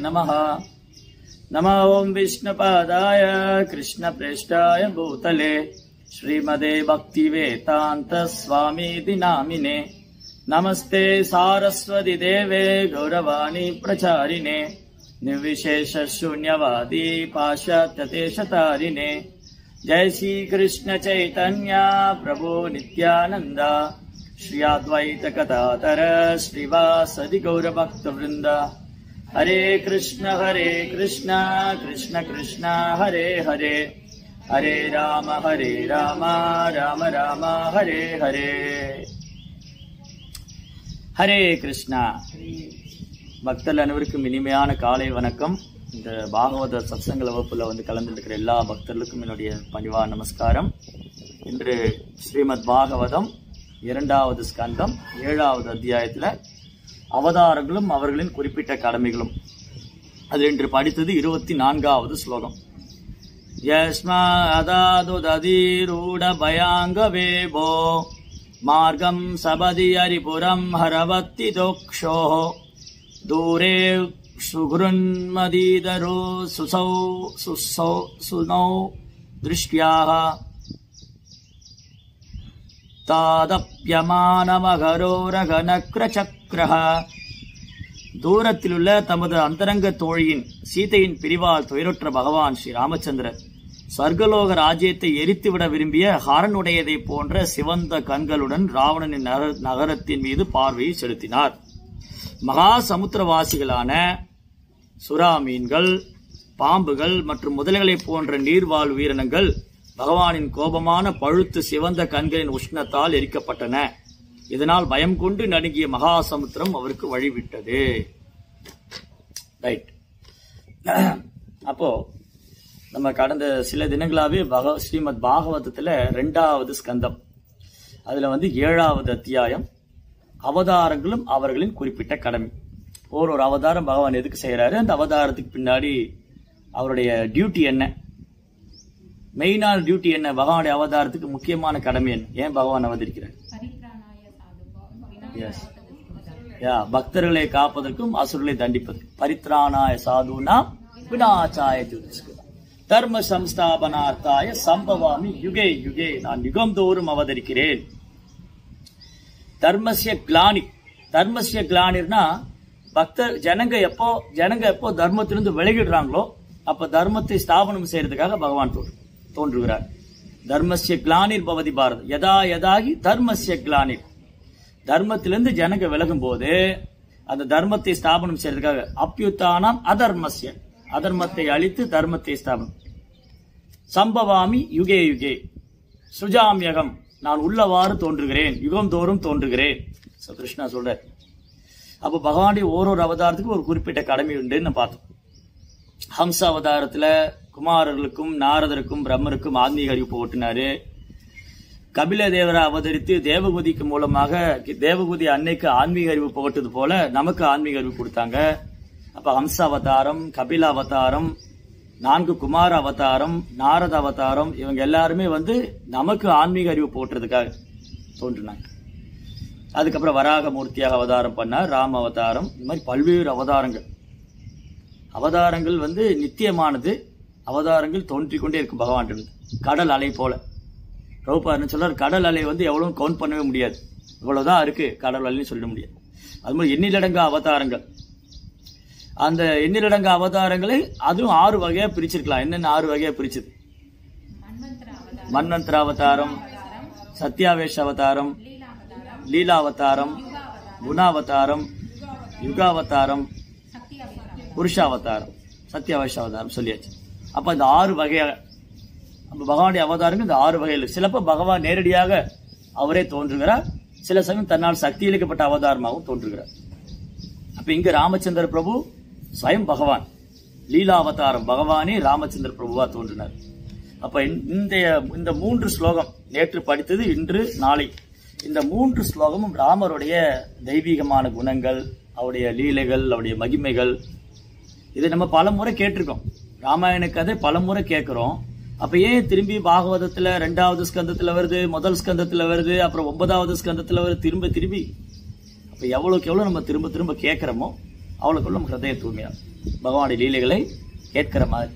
नमः नमो ॐ विष्णुपादाय कृष्णप्रेष्ठाय भूतले श्रीमदे भक्तिवेदान्तस्वामीति नामिने नमस्ते सारस्वति देवे गौरवाणी प्रचारिणे निर्विशेषशून्यवादी पाश्चात्यदेशतारिणे जय श्री कृष्ण चैतन्य प्रभु नित्यानन्द श्री अद्वैत कथातर श्रीवासदि गौरभक्तवृन्द हरे कृष्ण हरे कृष्ण कृष्ण कृष्ण हरे हरे हरे राम हरे राम राम राम हरे हरे ஹரே கிருஷ்ணா பக்தர்கள் அனைவருக்கும் இனிமையான காலை வணக்கம் இந்த பாகவத சத்சங்க வகுப்புல வந்து கலந்துருக்கிற எல்லா பக்தர்களுக்கும் என்னுடைய பணிவான நமஸ்காரம் இன்று ஸ்ரீமத் பாகவதம் இரண்டாவது ஸ்கந்தம் ஏழாவது அத்தியாயத்துல அவதாரங்களும் அவர்களின் குறிப்பிட்ட கடமைகளும் அது இன்று படித்தது இருபத்தி நான்காவது ஸ்லோகம் यस्मादादुदधीरूढभयाङ्गवेभो मार्गं सपदि हरिपुरं हरवत्ति दोक्षोः दूरे सुगृन्मदीदरो सुसौ सुसौ सुनौ दृष्ट्याः தாதப்யமானமகரோரகனக்ரச்சக்ரஹ தூரத்திலுள்ள தமது அந்தரங்க தோழியின் சீதையின் பிரிவால் துயருற்ற பகவான் ஸ்ரீ ராமச்சந்திரர் சர்க்கலோக ராஜ்யத்தை எரித்துவிட விரும்பிய ஹரனுடையதை போன்ற சிவந்த கண்களுடன் ராவணனின் நகர- நகரத்தின் மீது பார்வையை செலுத்தினார் மகா சமுத்திரவாசிகளான சுறா மீன்கள் பாம்புகள் மற்றும் முதலைகளைப் போன்ற நீர்வாழ் உயிரினங்கள் பகவானின் கோபமான பழுத்து சிவந்த கண்களின் உஷ்ணத்தால் எரிக்கப்பட்டன இதனால் பயம் கொண்டு நடுங்கிய மகா சமுத்திரம் அவருக்கு வழிவிட்டது ரைட் அப்போ நம்ம கடந்த சில தினங்களாவே பக ஸ்ரீமத் பாகவதத்துல ரெண்டாவது ஸ்கந்தம் அதுல வந்து ஏழாவது அத்தியாயம் அவதாரங்களும் அவர்களின் குறிப்பிட்ட கடமை ஒரு ஒரு அவதாரம் பகவான் எதுக்கு செய்யறாரு அந்த அவதாரத்துக்கு பின்னாடி அவருடைய டியூட்டி என்ன மெயினான டியூட்டி என்ன பகவானுடைய அவதாரத்துக்கு முக்கியமான கடமை என்ன ஏன் பகவான் அவதரிக்கிறார் எஸ் யா பக்தர்களை காப்பதற்கும் அசுரர்களை தண்டிப்பதற்கும் பரித்ராணாய சாதுனா வினாச்சாய துதிஸ்கிருதம் தர்ம சம்ஸ்தாபனார்த்தாய சம்பவாமி யுகே யுகே நான் யுகம் தோறும் அவதரிக்கிறேன் தர்மஸ்ய கிளானி தர்மஸ்ய கிளானிர்னா பக்தர் ஜனங்க எப்போ ஜனங்க எப்போ தர்மத்திலிருந்து விலகிடுறாங்களோ அப்ப தர்மத்தை ஸ்தாபனம் செய்யறதுக்காக பகவான் தோன்று தோன்றுகிறார் தர்மஸ்ய கிளானிர் பவதி பாரத் யதா யதாகி தர்மஸ்ய கிளானிர் தர்மத்திலிருந்து ஜனங்க விலகும் போது அந்த தர்மத்தை ஸ்தாபனம் செய்யறதுக்காக அப்பியுத்தானாம் அதர்மஸ்ய அதர்மத்தை அழித்து தர்மத்தை ஸ்தாபனம் சம்பவாமி யுகே யுகே சுஜாமியகம் நான் உள்ளவாறு தோன்றுகிறேன் யுகம் தோறும் தோன்றுகிறேன் So, கிருஷ்ணா சொல்றார் அப்போ பகவானுடைய ஓரொரு அவதாரத்துக்கும் ஒரு குறிப்பிட்ட கடமை உண்டுன்னு நம்ம பார்த்தோம் ஹம்ச அவதாரத்துல குமாரர்களுக்கும் நாரதருக்கும் பிரம்மருக்கும் ஆன்மீக அறிவிப்பு ஓட்டினாரு கபில தேவரை அவதரித்து தேவகுதிக்கு மூலமாக தேவகுதி அன்னைக்கு ஆன்மீக அறிவு புகட்டது போல நமக்கு ஆன்மீக அறிவு கொடுத்தாங்க அப்ப ஹம்ச அவதாரம் கபில அவதாரம் நான்கு குமார அவதாரம் நாரத அவதாரம் இவங்க எல்லாருமே வந்து நமக்கு ஆன்மீக அறிவு போட்டுறதுக்காக தோன்றினாங்க அதுக்கப்புறம் வராக மூர்த்தியாக அவதாரம் பண்ணார் ராம அவதாரம் இந்த மாதிரி பல்வேறு அவதாரங்கள் அவதாரங்கள் வந்து நித்தியமானது அவதாரங்கள் தோன்றிக் கொண்டே இருக்கும் பகவான் கடல் அலை போல ரவுபாருன்னு சொல்றார் கடல் அலை வந்து எவ்வளவு கவுண்ட் பண்ணவே முடியாது இவ்வளவுதான் இருக்கு கடல் அலைன்னு சொல்ல முடியாது அது மாதிரி எண்ணிலடங்கா அவதாரங்கள் அந்த எண்ணிலடங்கா அவதாரங்களை அதுவும் ஆறு வகையா பிரிச்சிருக்கலாம் என்னென்ன ஆறு வகையா பிரிச்சது மன்வந்தர அவதாரம் சத்யாவேஷ அவதாரம் லீலா அவதாரம் குணாவதாரம் யுகாவதாரம் புருஷாவதாரம் சத்யாவேஷ அவதாரம் சொல்லியாச்சு அப்ப இந்த ஆறு வகையாக அப்ப பகவானுடைய அவதாரங்கள் இந்த ஆறு வகையில் சிலப்ப பகவான் நேரடியாக அவரே தோன்றுகிறார் சில சமயம் தன்னால் சக்தி இழைக்கப்பட்ட அவதாரமாகவும் தோன்றுகிறார் அப்ப இங்க ராமச்சந்திர பிரபு ஸ்வயம் பகவான் லீலா அவதாரம் பகவானே ராமச்சந்திர பிரபுவா தோன்றினார் அப்ப இந்த இந்த மூன்று ஸ்லோகம் நேற்று படித்தது இன்று நாளை இந்த மூன்று ஸ்லோகமும் ராமருடைய தெய்வீகமான குணங்கள் அவருடைய லீலைகள் அவருடைய மகிமைகள் இதை நம்ம பல முறை கேட்டிருக்கோம் ராமாயண கதை பல முறை கேட்கிறோம் அப்ப ஏன் திரும்பி பாகவதத்துல ரெண்டாவது ஸ்கந்தத்துல வருது முதல் ஸ்கந்தத்துல வருது அப்புறம் ஒன்பதாவது ஸ்கந்தத்துல வருது திரும்ப திரும்பி அப்ப எவ்வளவுக்கு எவ்வளவு நம்ம திரும்ப திரும்ப கேட்கிறோமோ அவ்வளவுக்கு நம்ம ஹிருதய தூய்மையா பகவானுடைய லீலைகளை கேட்கிற மாதிரி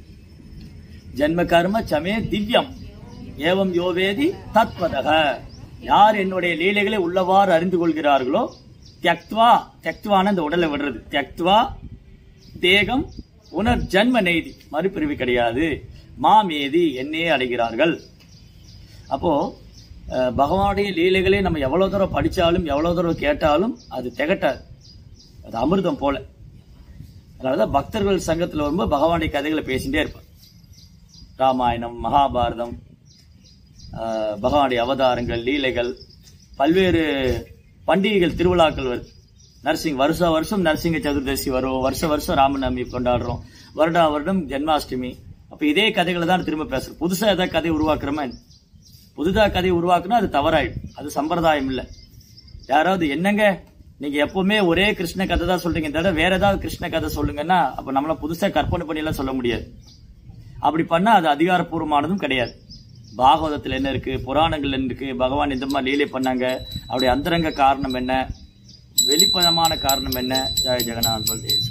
ஜென்ம கர்ம சமே திவ்யம் ஏவம் யோவேதி தத்வதக யார் என்னுடைய லீலைகளை உள்ளவாறு அறிந்து கொள்கிறார்களோ தியக்துவா தியக்துவான இந்த உடலை விடுறது தியக்துவா தேகம் உணர் ஜன்ம நெய்தி மறுபிரிவு கிடையாது மாமேதி என்னையே அடைகிறார்கள் அப்போ அஹ், பகவானுடைய லீலைகளை நம்ம எவ்வளவு தூரம் படிச்சாலும் எவ்வளவு தூரம் கேட்டாலும் அது திகட்டாது அது அமிர்தம் போல அதனாலதான் பக்தர்கள் சங்கத்துல வரும்போது பகவானுடைய கதைகளை பேசிட்டே இருப்பார் ராமாயணம் மகாபாரதம் ஆஹ், பகவானுடைய அவதாரங்கள் லீலைகள் பல்வேறு பண்டிகைகள் திருவிழாக்கள் வருது நரசிங் வருஷ வருஷம் நரசிங்க சதுர்தசி வரும் வருஷ வருஷம் ராமநவமி கொண்டாடுறோம் வருடா வருடம் ஜென்மாஷ்டமி அப்ப இதே கதைகளை தான் திரும்ப பேசுறோம் புதுசா ஏதாவது கதை உருவாக்குறோமா என்ன? புதுதா கதை உருவாக்குனா அது தவறாயிடும் அது சம்பிரதாயம் இல்லை யாராவது என்னங்க நீங்க எப்பவுமே ஒரே கிருஷ்ண கதை தான் சொல்றீங்க இந்த தடவை வேற ஏதாவது கிருஷ்ண கதை சொல்லுங்கன்னா அப்ப நம்மள புதுசா கற்பனை பண்ணி எல்லாம் சொல்ல முடியாது அப்படி பண்ணா அது அதிகாரப்பூர்வமானதும் கிடையாது பாகவதத்துல என்ன இருக்கு புராணங்கள் என்ன இருக்கு பகவான் இந்த மாதிரி லீலை பண்ணாங்க அவருடைய அந்தரங்க காரணம் என்ன வெளிப்புறமான காரணம் என்ன ஜெய ஜெகநாத் பல்தேவ்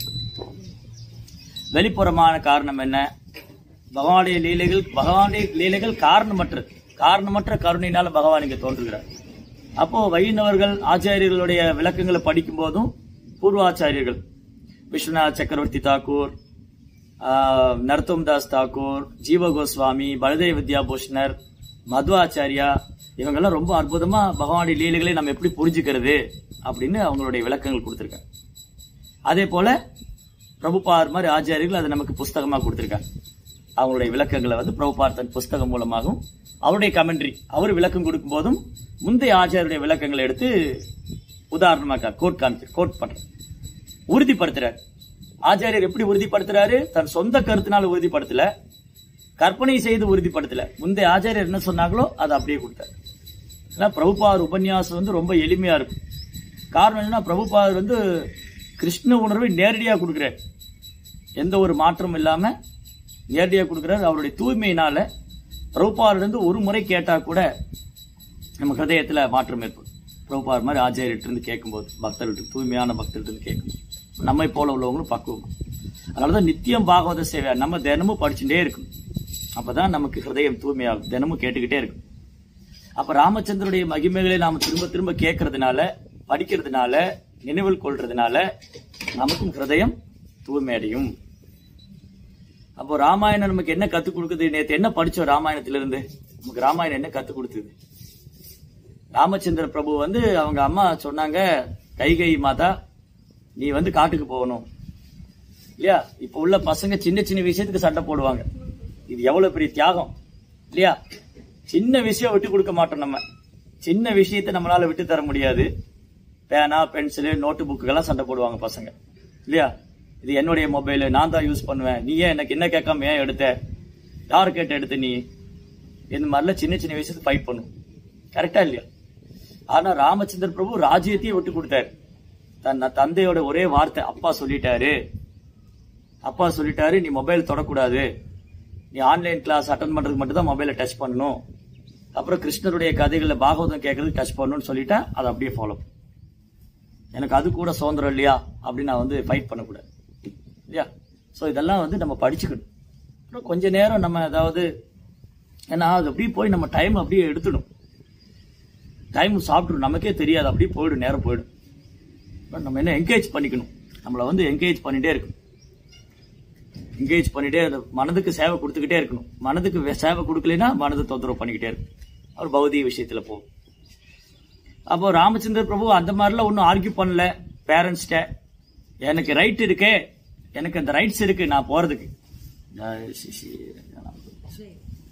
வெளிப்புறமான காரணம் என்ன பகவானுடைய லீலைகள் பகவானுடைய லீலைகள் காரணமற்றது காரணமற்ற கருணையினால பகவான் இங்க தோன்றுகிறார் அப்போ வைணவர்கள் ஆச்சாரியர்களுடைய விளக்கங்களை படிக்கும் போதும் பூர்வாச்சாரியர்கள் விஸ்வநாத் சக்கரவர்த்தி தாக்கூர் ஆஹ், நரத்தம் தாஸ் தாக்கூர் ஜீவ கோஸ்வாமி பலதேவ வித்யாபூஷணர் மத்வாச்சாரியா இவங்கெல்லாம் ரொம்ப அற்புதமா பகவானுடைய லீலைகளை நம்ம எப்படி புரிஞ்சுக்கிறது அப்படின்னு அவங்களுடைய விளக்கங்கள் கொடுத்திருக்காங்க அதே போல பிரபுபார் மாதிரி ஆச்சாரியர்கள் அதை நமக்கு புஸ்தகமா கொடுத்திருக்காங்க அவங்களுடைய விளக்கங்களை வந்து பிரபுபார் தன் புஸ்தகம் மூலமாகவும் அவருடைய கமெண்ட்ரி அவர் விளக்கம் கொடுக்கும் போதும் முந்தைய ஆச்சாரியருடைய விளக்கங்களை எடுத்து உதாரணமாக கோட் காமிக்க கோட் பண்ற உறுதிப்படுத்துறாரு ஆச்சாரியர் எப்படி உறுதிப்படுத்துறாரு தன் சொந்த கருத்தினால உறுதிப்படுத்தல கற்பனை செய்து உறுதிப்படுத்தல முந்தைய ஆச்சாரியர் என்ன சொன்னாங்களோ அதை அப்படியே கொடுத்தாரு ஏன்னா பிரபுபார் உபன்யாசம் வந்து ரொம்ப எளிமையா இருக்கும் காரணம் என்னன்னா பிரபுபாதர் வந்து கிருஷ்ண உணர்வை நேரடியாக கொடுக்குறாரு எந்த ஒரு மாற்றமும் இல்லாம நேரடியாக கொடுக்குறாரு அவருடைய தூய்மையினால பிரபுபாதர் இருந்து ஒரு முறை கேட்டா கூட நம்ம ஹிருதயத்துல மாற்றம் ஏற்படும் பிரபுபார் மாதிரி ஆச்சாரியர்கிட்ட இருந்து கேட்கும்போது பக்தர்கள்ட்ட தூய்மையான பக்தர்கிட்ட இருந்து கேட்கும்போது நம்மை போல உள்ளவங்களும் பக்குவம் அதனாலதான் நித்தியம் பாகவத சேவை நம்ம தினமும் படிச்சுட்டே இருக்கணும் அப்பதான் நமக்கு ஹிருதயம் தூய்மையாகும் தினமும் கேட்டுக்கிட்டே இருக்கும் அப்ப ராமச்சந்திரனுடைய மகிமைகளை நாம திரும்ப திரும்ப கேட்கறதுனால படிக்கிறதுனால நினைவில் கொள்றதுனால நமக்கும் ஹிருதயம் தூய்மையடையும் அப்போ ராமாயணம் நமக்கு என்ன கத்துக் கொடுக்குது நேத்து என்ன படிச்சோம் ராமாயணத்திலிருந்து நமக்கு ராமாயணம் என்ன கத்துக் கொடுத்தது ராமச்சந்திர பிரபு வந்து அவங்க அம்மா சொன்னாங்க கைகை மாதா நீ வந்து காட்டுக்கு போகணும் இல்லையா இப்ப உள்ள பசங்க சின்ன சின்ன விஷயத்துக்கு சண்டை போடுவாங்க இது எவ்வளவு பெரிய தியாகம் இல்லையா சின்ன விஷயம் விட்டு கொடுக்க மாட்டோம் நம்ம சின்ன விஷயத்தை நம்மளால விட்டு தர முடியாது பேனா பென்சிலு நோட்டு புக்குக்கெல்லாம் சண்டை போடுவாங்க பசங்க இல்லையா இது என்னுடைய மொபைல் நான் தான் யூஸ் பண்ணுவேன் நீ ஏன் எனக்கு என்ன கேட்காம ஏன் எடுத்த யார் கேட்ட எடுத்த நீ இந்த மாதிரிலாம் சின்ன சின்ன விஷயத்துக்கு ஃபைட் பண்ணும் கரெக்டா இல்லையா ஆனா ராமச்சந்திர பிரபு ராஜ்யத்தையே விட்டு கொடுத்தாரு தன் தந்தையோட ஒரே வார்த்தை அப்பா சொல்லிட்டாரு அப்பா சொல்லிட்டாரு நீ மொபைல் தொடக்கூடாது நீ ஆன்லைன் கிளாஸ் அட்டன் பண்றதுக்கு மட்டும் தான் மொபைலை டச் பண்ணணும் அப்புறம் கிருஷ்ணருடைய கதைகளை பாகவதம் கேட்கறதுக்கு டச் பண்ணணும்னு சொல்லிட்டா அதை அப்படியே ஃபாலோ எனக்கு அது கூட சுதந்திரம் இல்லையா அப்படின்னு நான் வந்து ஃபைட் பண்ணக்கூடாது இல்லையா ஸோ இதெல்லாம் வந்து நம்ம படிச்சுக்கணும் அப்புறம் கொஞ்ச நேரம் நம்ம ஏதாவது ஏன்னா அது அப்படியே போய் நம்ம டைம் அப்படியே எடுத்துடும் டைம் சாப்பிட்ரும் நமக்கே தெரியாது அப்படியே போயிடும் நேரம் போயிடும் அப்புறம் நம்ம என்ன என்கரேஜ் பண்ணிக்கணும் நம்மளை வந்து என்கரேஜ் பண்ணிட்டே இருக்கணும் என்கரேஜ் பண்ணிட்டே அந்த மனதுக்கு சேவை கொடுத்துக்கிட்டே இருக்கணும் மனதுக்கு வே- சேவை கொடுக்கலைன்னா மனதை தொந்தரவு பண்ணிக்கிட்டே இருக்கும் அவர் பௌதிக விஷயத்துல போகும் அப்போ ராமச்சந்திர பிரபு அந்த மாதிரிலாம் ஒன்றும் ஆர்கியூ பண்ணல பேரண்ட்ஸ்ட எனக்கு ரைட் இருக்கே எனக்கு அந்த ரைட்ஸ் இருக்கு நான் போறதுக்கு ஜெய் ஸ்ரீ ஸ்ரீ ரங்கநாத.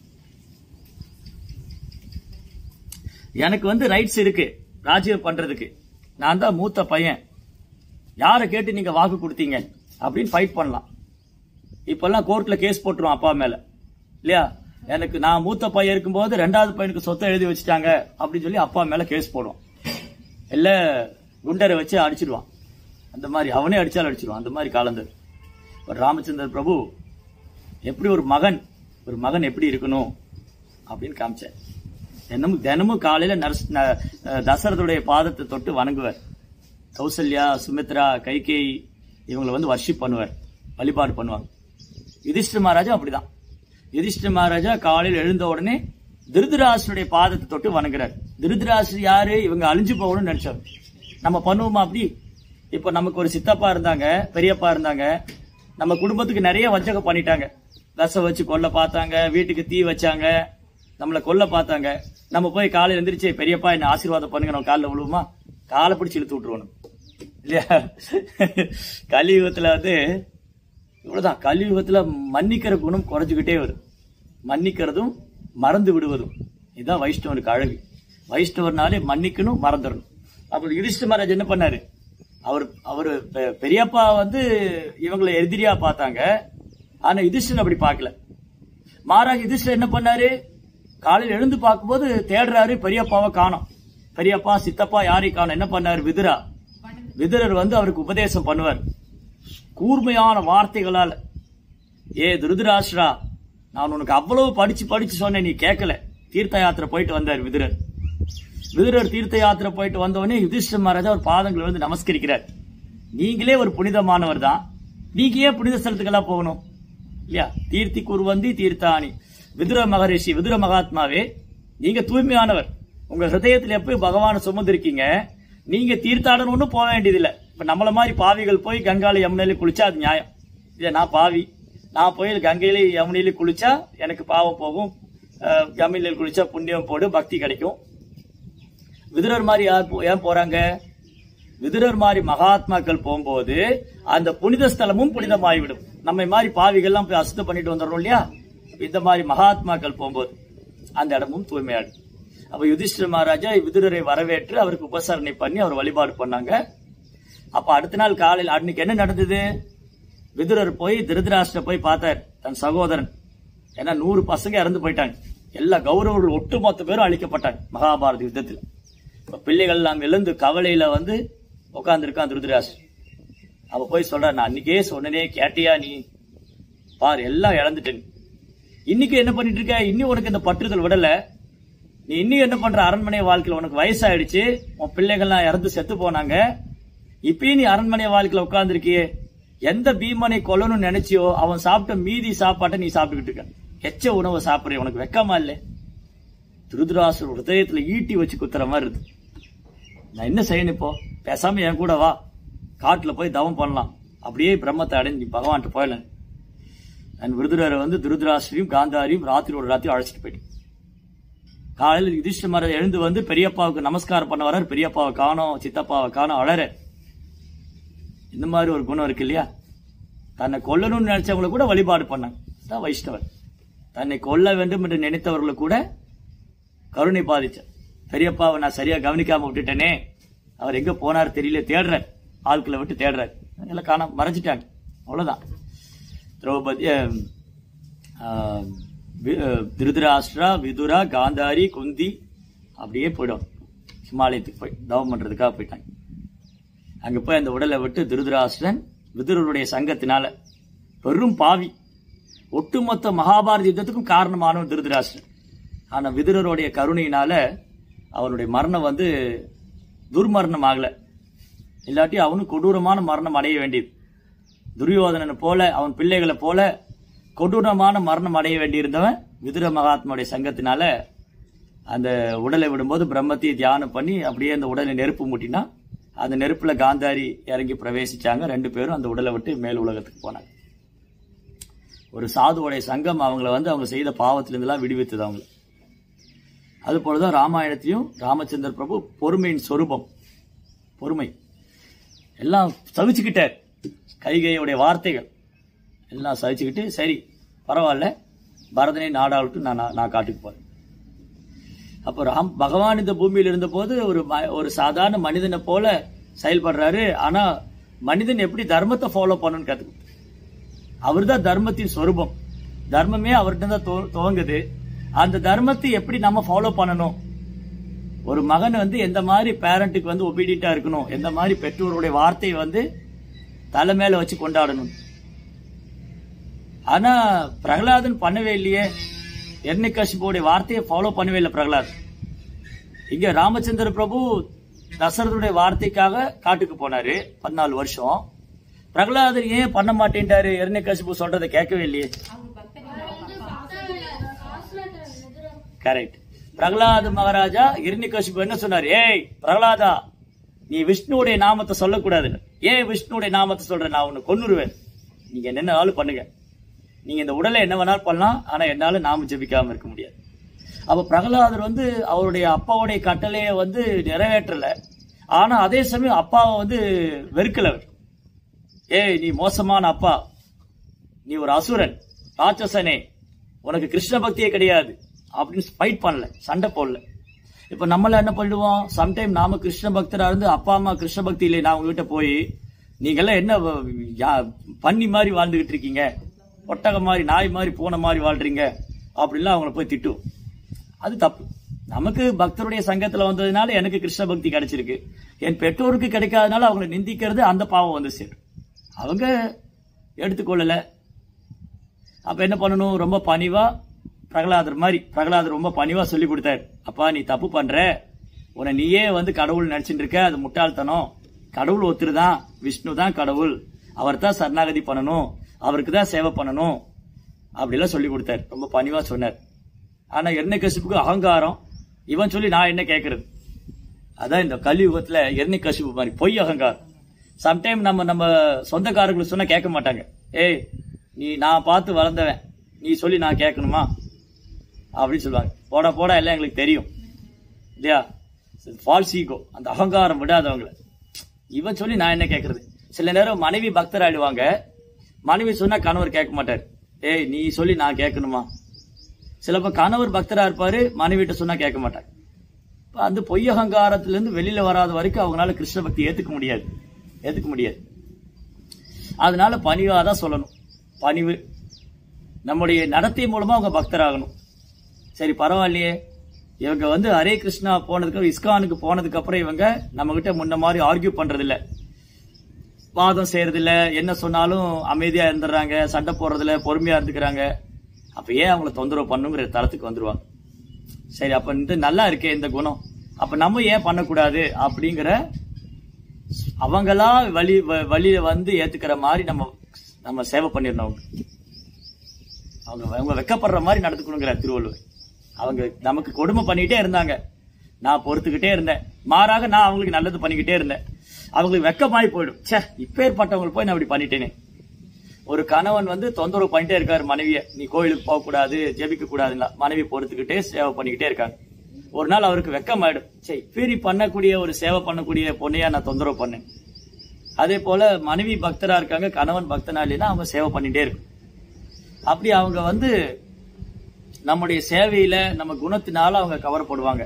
எனக்கு வந்து ரைட்ஸ் இருக்கு ராஜ்யம் பண்றதுக்கு நான் தான் மூத்த பையன் யாரை கேட்டு நீங்க வாக்கு கொடுத்தீங்க அப்படின்னு ஃபைட் பண்ணலாம் இப்பெல்லாம் கோர்ட்ல கேஸ் போட்டுருவோம் அப்பா மேல இல்லையா எனக்கு நான் மூத்த பையன் இருக்கும்போது ரெண்டாவது பையனுக்கு சொத்தை எழுதி வச்சுட்டாங்க அப்படின்னு சொல்லி அப்பா மேல கேஸ் போடுவோம் இல்ல குண்டரை வச்சு அடிச்சிடுவான் அந்த மாதிரி அவனே அடிச்சாலும் அடிச்சிடுவான் அந்த மாதிரி காலந்தது பட் ராமச்சந்திர பிரபு எப்படி ஒரு மகன் ஒரு மகன் எப்படி இருக்கணும் அப்படின்னு காமிச்சேன் தினமும் தினமும் காலையில நரஸ் ந- அஹ் தசரதுடைய பாதத்தை தொட்டு வணங்குவார் கௌசல்யா சுமித்ரா கைகேயி இவங்களை வந்து வர்ஷிப் பண்ணுவார் வழிபாடு பண்ணுவாங்க யுதிஷ்ட மகாராஜா அப்படிதான் யுதிஷ்ட மகாராஜா காலையில் எழுந்த உடனே திருதராசனுடைய பாதத்தை தொட்டு வணங்குறாரு திருதராசர் யாரு இவங்க அழிஞ்சு போகணும்னு நினைச்சாங்க நம்ம பண்ணுவோமா அப்படி இப்ப நமக்கு ஒரு சித்தப்பா இருந்தாங்க பெரியப்பா இருந்தாங்க நம்ம குடும்பத்துக்கு நிறைய வஞ்சகம் பண்ணிட்டாங்க விஷம் வச்சு கொல்ல பார்த்தாங்க வீட்டுக்கு தீ வச்சாங்க நம்மளை கொல்ல பார்த்தாங்க நம்ம போய் காலையில எந்திரிச்சு பெரியப்பா என்ன ஆசீர்வாதம் பண்ணுங்க நம்ம காலில் விழுவுமா காலை பிடிச்சி இழுத்து விட்டுருவோம் இல்லையா கலியுகத்துல வந்து இவ்வளவுதான் கலியுகத்துல மன்னிக்கிற குணம் குறைஞ்சுக்கிட்டே வரும் மன்னிக்கிறதும் மறந்து விடுவதும் இதுதான் வைஷ்ணவனுக்கு அழகு வைஷ்ணவர்னாலே மன்னிக்கணும் மறந்துடணும் அப்புறம் யுதிஷ்ட மகாராஜ் என்ன பண்ணாரு அவர் அவர் பெ- பெரியப்பா வந்து இவங்களை எதிரியா பார்த்தாங்க ஆனா யுதிஷ்டன் அப்படி பார்க்கல மாறாக யுதிஷ்டர் என்ன பண்ணாரு காலையில் எழுந்து பார்க்கும்போது தேடுறாரு பெரியப்பாவை காணோம் பெரியப்பா சித்தப்பா யாரையும் காணோம் என்ன பண்ணாரு விதுரா விதுரர் வந்து அவருக்கு உபதேசம் பண்ணுவார் கூர்மையான வார்த்தைகளால் ஏ துருதராஷ்டிரா நான் உனக்கு அவ்வளவு படிச்சு படிச்சு சொன்னேன் நீ கேட்கல தீர்த்த யாத்திரை போயிட்டு வந்தார் விதுரர் விதுரர் தீர்த்த யாத்திரை போயிட்டு வந்தவொடனே யுதிஷ்ட மகாராஜா அவர் பாதங்களை வந்து நமஸ்கரிக்கிறார் நீங்களே ஒரு புனிதமானவர் தான் நீங்க ஏன் புனித ஸ்தலத்துக்கெல்லாம் போகணும் இல்லையா தீர்த்தி குருவந்தி தீர்த்தாணி விதுர மகரிஷி விதுர மகாத்மாவே நீங்க தூய்மையானவர் உங்க ஹிருதயத்துல எப்பயும் பகவானை சுமந்திருக்கீங்க நீங்க தீர்த்தாடணும்னு போக வேண்டியதில்லை இப்ப நம்மள மாதிரி பாவிகள் போய் கங்கால யமுனையில குளிச்சா அது நியாயம் இல்ல நான் பாவி நான் போய் கங்கையில யமுனையில குளிச்சா எனக்கு பாவம் போகும் அஹ், யமுனையில குளிச்சா புண்ணியம் போடு பக்தி கிடைக்கும் விதுரர் மாதிரி யார் போ- ஏன் போறாங்க விதுரர் மாதிரி மகாத்மாக்கள் போகும்போது அந்த புனித ஸ்தலமும் புனிதமாகிவிடும் நம்மை மாதிரி பாவிகள்லாம் போய் அசுத்தம் பண்ணிட்டு வந்துடுறோம் இல்லையா இந்த மாதிரி மகாத்மாக்கள் போகும்போது அந்த இடமும் தூய்மையாடும் அப்ப யுதிஷ்டிர மகாராஜா விதுரரை வரவேற்று அவருக்கு உபசரணை பண்ணி அவர் வழிபாடு பண்ணாங்க அப்ப அடுத்த நாள் காலையில் அன்னைக்கு என்ன நடந்தது விதுரர் போய் திருதராஷ்டிர போய் பார்த்தார் தன் சகோதரன் ஏன்னா நூறு பசங்க இறந்து போயிட்டாங்க எல்லா கௌரவர்கள் ஒட்டுமொத்த பேரும் அழிக்கப்பட்டாங்க மகாபாரத யுத்தத்தில் இப்ப பிள்ளைகள் எல்லாம் எழுந்து கவலையில வந்து உட்காந்துருக்கான் திருதராஷ்டிரன் அவ போய் சொல்ற நான் அன்னைக்கே சொன்னனே கேட்டியா நீ பார் எல்லாம் இழந்துட்டேன் இன்னைக்கு என்ன பண்ணிட்டு இருக்க இன்னும் உனக்கு இந்த பற்றுதல் விடல நீ இன்னும் என்ன பண்ற அரண்மனை வாழ்க்கையில உனக்கு வயசாயிடுச்சு உன் பிள்ளைகள்லாம் இறந்து செத்து போனாங்க இப்பயும் நீ அரண்மனை வாழ்க்கையில உட்கார்ந்துருக்கியே எந்த பீமனை கொல்லணும்னு நினைச்சியோ அவன் சாப்பிட்ட மீதி சாப்பாட்டை நீ சாப்பிட்டுக்கிட்டு இருக்க எச்ச உணவை சாப்பிடுற உனக்கு வெக்கமா இல்லை திருதராசர் ஹிருதயத்துல ஈட்டி வச்சு குத்துற மாதிரி இருக்கு நான் என்ன செய்யணும் இப்போ பேசாம என் கூட வா காட்டுல போய் தவம் பண்ணலாம் அப்படியே பிரம்மத்தை அடைஞ்சு பகவான்கிட்ட போயிடலாம் நான் விருதுரரை வந்து திருதராசரையும் காந்தாரியும் ராத்திரியோட ராத்திரி அழைச்சிட்டு போயிட்டேன் காலையில் யுதிஷ்ட மகாராஜ் எழுந்து வந்து பெரியப்பாவுக்கு நமஸ்காரம் பண்ண வர்றார் பெரியப்பாவை காணோம் சித்தப்பாவை காணோம் அழற இந்த மாதிரி ஒரு குணம் இருக்கு இல்லையா தன்னை கொல்லணும்னு நினைச்சவங்களை கூட வழிபாடு பண்ணாங்க தான் வைஷ்ணவர் தன்னை கொல்ல வேண்டும் என்று நினைத்தவர்களை கூட கருணை பாதிச்சார் பெரியப்பாவை நான் சரியா கவனிக்காம விட்டுட்டேனே அவர் எங்க போனார் தெரியல தேடுறார் ஆட்களை விட்டு தேடுறார் எல்லாம் காணாம மறைச்சிட்டாங்க அவ்வளவுதான் திரௌபதி அஹ், ஆஹ், வி- அஹ், திருதராஷ்டிரா விதுரா காந்தாரி குந்தி அப்படியே போயிடும் ஹிமாலயத்துக்கு போய் தவம் பண்றதுக்காக போயிட்டாங்க அங்க போய் அந்த உடலை விட்டு திருதராஷ்டிரன் விதுரருடைய சங்கத்தினால பெரும் பாவி ஒட்டுமொத்த மகாபாரத யுத்தத்துக்கும் காரணமானவன் திருதராஷ்டிரன் ஆனா விதுரருடைய கருணையினால அவனுடைய மரணம் வந்து துர்மரணம் ஆகல இல்லாட்டி அவனும் கொடூரமான மரணம் அடைய வேண்டியது துரியோதனனை போல அவன் பிள்ளைகளை போல கொடூரமான மரணம் அடைய வேண்டியிருந்தவன் விதுர மகாத்மாவுடைய சங்கத்தினால அந்த உடலை விடும்போது பிரம்மத்தையை தியானம் பண்ணி அப்படியே அந்த உடலை நெருப்பு மூட்டினா அந்த நெருப்புல காந்தாரி இறங்கி பிரவேசிச்சாங்க ரெண்டு பேரும் அந்த உடலை விட்டு மேல் உலகத்துக்கு போனாங்க ஒரு சாதுவோடைய சங்கம் அவங்கள வந்து அவங்க செய்த பாவத்திலிருந்தெல்லாம் விடுவித்தது அவங்கள அது போலதான் ராமாயணத்தையும் ராமச்சந்திர பிரபு பொறுமையின் சொரூபம் பொறுமை எல்லாம் சவிச்சுக்கிட்டார் கைகையுடைய வார்த்தைகள் எல்லாம் சகிச்சுக்கிட்டு சரி பரவாயில்ல பரதனை நாடாளட்டும் நான் நான் நான் காட்டுக்கு போறேன் அப்போ ராம் பகவான் இந்த பூமியில் இருந்தபோது ஒரு ம- ஒரு சாதாரண மனிதனை போல செயல்படுறாரு ஆனா மனிதன் எப்படி தர்மத்தை ஃபாலோ பண்ணணும்னு கத்துக்கிட்டு அவர் தான் தர்மத்தின் சொரூபம் தர்மமே அவர்கிட்ட தான் துவ- துவங்குது அந்த தர்மத்தை எப்படி நம்ம ஃபாலோ பண்ணணும் ஒரு மகன் வந்து எந்த மாதிரி பேரண்ட்டுக்கு வந்து ஒபீடியண்டா இருக்கணும் எந்த மாதிரி பெற்றோருடைய வார்த்தையை வந்து தலை மேல வச்சு கொண்டாடணும் ஆனா பிரகலாதன் பண்ணவே இல்லையே எர்ணிகசிபுடைய வார்த்தையை ஃபாலோ பண்ணவே இல்லை பிரகலாத் இங்க ராமச்சந்திர பிரபு தசரதுடைய வார்த்தைக்காக காட்டுக்கு போனாரு பதினாலு வருஷம் பிரகலாதர் ஏன் பண்ண மாட்டேன்ட்டாரு எருணை சொல்றதை கேட்கவே இல்லையே கரெக்ட் பிரகலாத மகாராஜா இரணிகசிபு என்ன சொன்னார் ஏய் பிரகலாதா நீ விஷ்ணுவுடைய நாமத்தை சொல்லக்கூடாது ஏன் விஷ்ணுவுடைய நாமத்தை சொல்ற நான் உன்னை கொன்னுருவேன் நீங்க என்னன்னாலும் பண்ணுங்க நீங்க இந்த உடலை என்ன வேணாலும் பண்ணலாம் ஆனா என்னால நாம ஜெபிக்காம இருக்க முடியாது அப்ப பிரகலாதர் வந்து அவருடைய அப்பாவுடைய கட்டளையை வந்து நிறைவேற்றல ஆனா அதே சமயம் அப்பாவை வந்து வெறுக்கல அவர். ஏய் நீ மோசமான அப்பா நீ ஒரு அசுரன் ராட்சசனே உனக்கு கிருஷ்ண பக்தியே கிடையாது அப்படின்னு ஃபைட் பண்ணல சண்டை போடல இப்ப நம்மள என்ன பண்ணிடுவோம் சம்டைம் நாம கிருஷ்ண பக்தரா இருந்து அப்பா அம்மா கிருஷ்ண பக்தி இல்லை நான் உங்ககிட்ட போய் நீங்கெல்லாம் என்ன வ- யா- பன்னி மாதிரி வாழ்ந்துகிட்டு இருக்கீங்க ஒட்டக மாதிரி நாய் மாதிரி பூனை மாதிரி வாழ்றீங்க அப்படிலாம் அவங்கள போய் திட்டுவோம் அது தப்பு நமக்கு பக்தருடைய சங்கத்துல வந்ததுனால எனக்கு கிருஷ்ண பக்தி கிடைச்சிருக்கு என் பெற்றோருக்கு கிடைக்காதனால அவங்களை நிந்திக்கிறது அந்த பாவம் வந்து சேரும் அவங்க எடுத்துக்கொள்ளல அப்ப என்ன பண்ணணும் ரொம்ப பணிவா பிரகலாதர் மாதிரி பிரகலாதர் ரொம்ப பணிவா சொல்லி கொடுத்தாரு அப்பா நீ தப்பு பண்ற உன்னை நீயே வந்து கடவுள் நினைச்சிட்டு இருக்க அது முட்டாள்தனம் கடவுள் ஒருத்தர் தான் விஷ்ணு தான் கடவுள் அவர் தான் சரணாகதி பண்ணணும் அவருக்கு தான் சேவை பண்ணணும் அப்படிலாம் சொல்லி கொடுத்தாரு ரொம்ப பணிவா சொன்னார் ஆனா எண்ணெய் கசிப்புக்கு அகங்காரம் இவன் சொல்லி நான் என்ன கேட்கறது அதான் இந்த கலியுகத்துல எண்ணெய் கசிப்பு மாதிரி பொய் அகங்காரம் சம்டைம் நம்ம நம்ம சொந்தக்காரங்களுக்கு சொன்னா கேட்க மாட்டாங்க ஏய் நீ நான் பார்த்து வளர்ந்தவன் நீ சொல்லி நான் கேட்கணுமா அப்படின்னு சொல்லுவாங்க போடா போடா எல்லாம் எங்களுக்கு தெரியும் இல்லையா ஃபால்ஸ் ஈகோ அந்த அகங்காரம் விடாதவங்கள இவன் சொல்லி நான் என்ன கேட்கறது சில நேரம் மனைவி பக்தர் ஆயிடுவாங்க மனைவி சொன்னா கணவர் கேட்க மாட்டார் ஏய் நீ சொல்லி நான் கேட்கணுமா சிலப்ப கணவர் பக்தரா இருப்பாரு மனைவிட்ட சொன்னா கேட்க மாட்டார் இப்ப அந்த பொய் அகங்காரத்துல இருந்து வெளியில வராத வரைக்கும் அவங்களால கிருஷ்ண பக்தி ஏத்துக்க முடியாது ஏத்துக்க முடியாது அதனால பணிவா தான் சொல்லணும் பணிவு நம்முடைய நடத்தை மூலமா அவங்க பக்தராகணும் சரி பரவாயில்லையே இவங்க வந்து ஹரே கிருஷ்ணா போனதுக்கு இஸ்கானுக்கு போனதுக்கு அப்புறம் இவங்க நம்ம கிட்ட முன்ன மாதிரி ஆர்கியூ பண்றது இல்ல வாதம் செய்யறது இல்ல என்ன சொன்னாலும் அமைதியா இருந்துடுறாங்க சண்டை போடுறதுல பொறுமையா இருந்துக்கிறாங்க அப்ப ஏன் அவங்கள தொந்தரவு பண்ணுங்கிற தரத்துக்கு வந்துருவாங்க சரி அப்ப இந்த நல்லா இருக்கே இந்த குணம் அப்ப நம்ம ஏன் பண்ணக்கூடாது அப்படிங்கிற அவங்களா வழி வ- வழியில வந்து ஏத்துக்கிற மாதிரி நம்ம நம்ம சேவை பண்ணிடணும் அவங்க அவங்க அவங்க வெக்கப்படுற மாதிரி நடந்துக்கணுங்கிற திருவள்ளுவர் அவங்க நமக்கு கொடுமை பண்ணிக்கிட்டே இருந்தாங்க நான் பொறுத்துக்கிட்டே இருந்தேன் மாறாக நான் அவங்களுக்கு நல்லது பண்ணிக்கிட்டே இருந்தேன் அவங்களுக்கு வெக்கமாயி போயிடும் ச்சே இப்பேற்பட்டவங்களுக்கு போய் நான் இப்படி பண்ணிட்டேனே ஒரு கணவன் வந்து தொந்தரவு பண்ணிட்டே இருக்காரு மனைவிய நீ கோயிலுக்கு போக கூடாது ஜெபிக்க கூடாதுன்னா மனைவி பொறுத்துக்கிட்டே சேவை பண்ணிக்கிட்டே இருக்காங்க ஒரு நாள் அவருக்கு வெக்கமாயிடும் சரி இப்படி பண்ணக்கூடிய ஒரு சேவை பண்ணக்கூடிய பொண்ணையா நான் தொந்தரவு பண்ணேன் அதே போல மனைவி பக்தரா இருக்காங்க கணவன் பக்தனா இல்லைன்னா அவங்க சேவை பண்ணிட்டே இருக்கும் அப்படி அவங்க வந்து நம்முடைய சேவையில நம்ம குணத்தினால அவங்க கவரப்படுவாங்க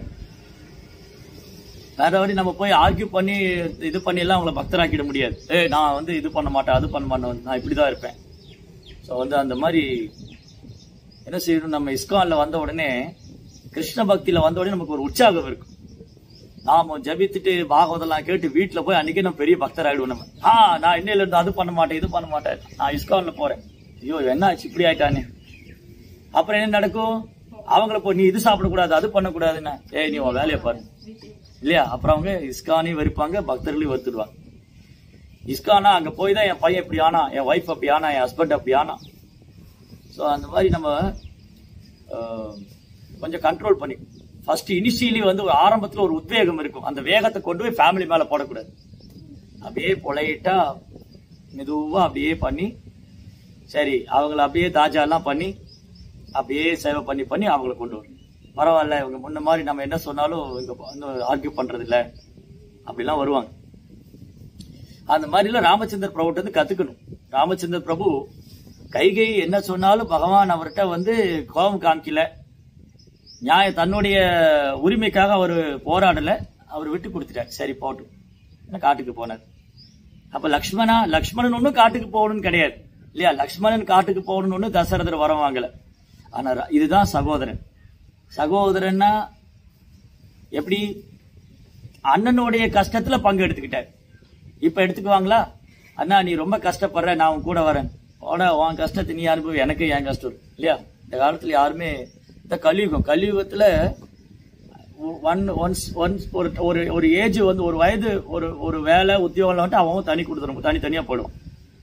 வேற வழி நம்ம போய் ஆர்கியூ பண்ணி இது பண்ணி எல்லாம் அவங்கள பக்தராக்கிட முடியாது ஏய் நான் வந்து இது பண்ண மாட்டேன் அது பண்ண மாட்டேன் நான் இப்படிதான் இருப்பேன் ஸோ வந்து அந்த மாதிரி என்ன செய்யணும் நம்ம இஸ்கான்ல வந்த உடனே கிருஷ்ண பக்தியில வந்த உடனே நமக்கு ஒரு உற்சாகம் இருக்கும் நாம ஜபித்துட்டு பாகவதெல்லாம் கேட்டு வீட்டுல போய் அன்னைக்கே நம்ம பெரிய பக்தர் ஆயிடுவோம் நம்ம ஆ நான் இன்னையில இருந்து அது பண்ண மாட்டேன் இது பண்ண மாட்டேன் நான் இஸ்கான்ல போறேன் ஐயோ என்ன ஆச்சு இப்படி ஆயிட்டானே அப்புறம் என்ன நடக்கும் அவங்கள போய் நீ இது சாப்பிடக்கூடாது அது பண்ணக்கூடாதுன்னா ஏய் நீ உன் வேலையை பாரு இல்லையா அப்புறம் அவங்க இஸ்கானையும் வெறுப்பாங்க பக்தர்களையும் வெறுத்துடுவாங்க இஸ்கானா அங்க போய் தான் என் பையன் இப்படி ஆனா என் ஒய்ஃப் அப்படி ஆனா என் ஹஸ்பண்ட் அப்படி ஆனா ஸோ அந்த மாதிரி நம்ம அஹ், கொஞ்சம் கண்ட்ரோல் பண்ணி ஃபர்ஸ்ட் இனிஷியலி வந்து ஒரு ஆரம்பத்துல ஒரு உத்வேகம் இருக்கும் அந்த வேகத்தை கொண்டு போய் ஃபேமிலி மேல போடக்கூடாது அப்படியே பொலைட்டா மெதுவா அப்படியே பண்ணி சரி அவங்கள அப்படியே தாஜா எல்லாம் பண்ணி அப்படியே சேவை பண்ணி பண்ணி அவங்கள கொண்டு வரும் பரவாயில்ல இவங்க முன்ன மாதிரி நம்ம என்ன சொன்னாலும் இங்க ஆர்கியூ பண்றது இல்ல அப்படிலாம் வருவாங்க அந்த மாதிரிலாம் ராமச்சந்திர பிரபுட்ட வந்து கத்துக்கணும் ராமச்சந்திர பிரபு கைகை என்ன சொன்னாலும் பகவான் அவர்கிட்ட வந்து கோபம் காமிக்கல நியாய தன்னுடைய உரிமைக்காக அவர் போராடல அவர் விட்டு கொடுத்துட்டார் சரி போட்டும் என்ன காட்டுக்கு போனார் அப்ப லக்ஷ்மணா லக்ஷ்மணன் ஒன்னும் காட்டுக்கு போகணும்னு கிடையாது இல்லையா லக்ஷ்மணன் காட்டுக்கு போகணும்னு ஒன்னும் தசரதர் வரம் வாங்கல ஆனா ர- இதுதான் சகோதரன் சகோதரன்னா எப்படி அண்ணனுடைய கஷ்டத்துல பங்கு எடுத்துக்கிட்டார் இப்ப எடுத்துக்குவாங்களா அண்ணா நீ ரொம்ப கஷ்டப்படுற நான் உன் கூட வரேன் போட உன் கஷ்டத்தை நீ அனுபவி எனக்கு என் கஷ்டம் இருக்கு. இல்லையா இந்த காலத்துல யாருமே இந்த கலியுகம் கலியுகத்துல ஒன் ஒன்ஸ் ஒன்ஸ் ஒரு ஒரு ஒரு ஏஜ் வந்து ஒரு வயது ஒரு ஒரு வேலை உத்தியோகம் வந்துட்டு அவன் தனி கொடுத்துரும் தனி தனியா போயிடும்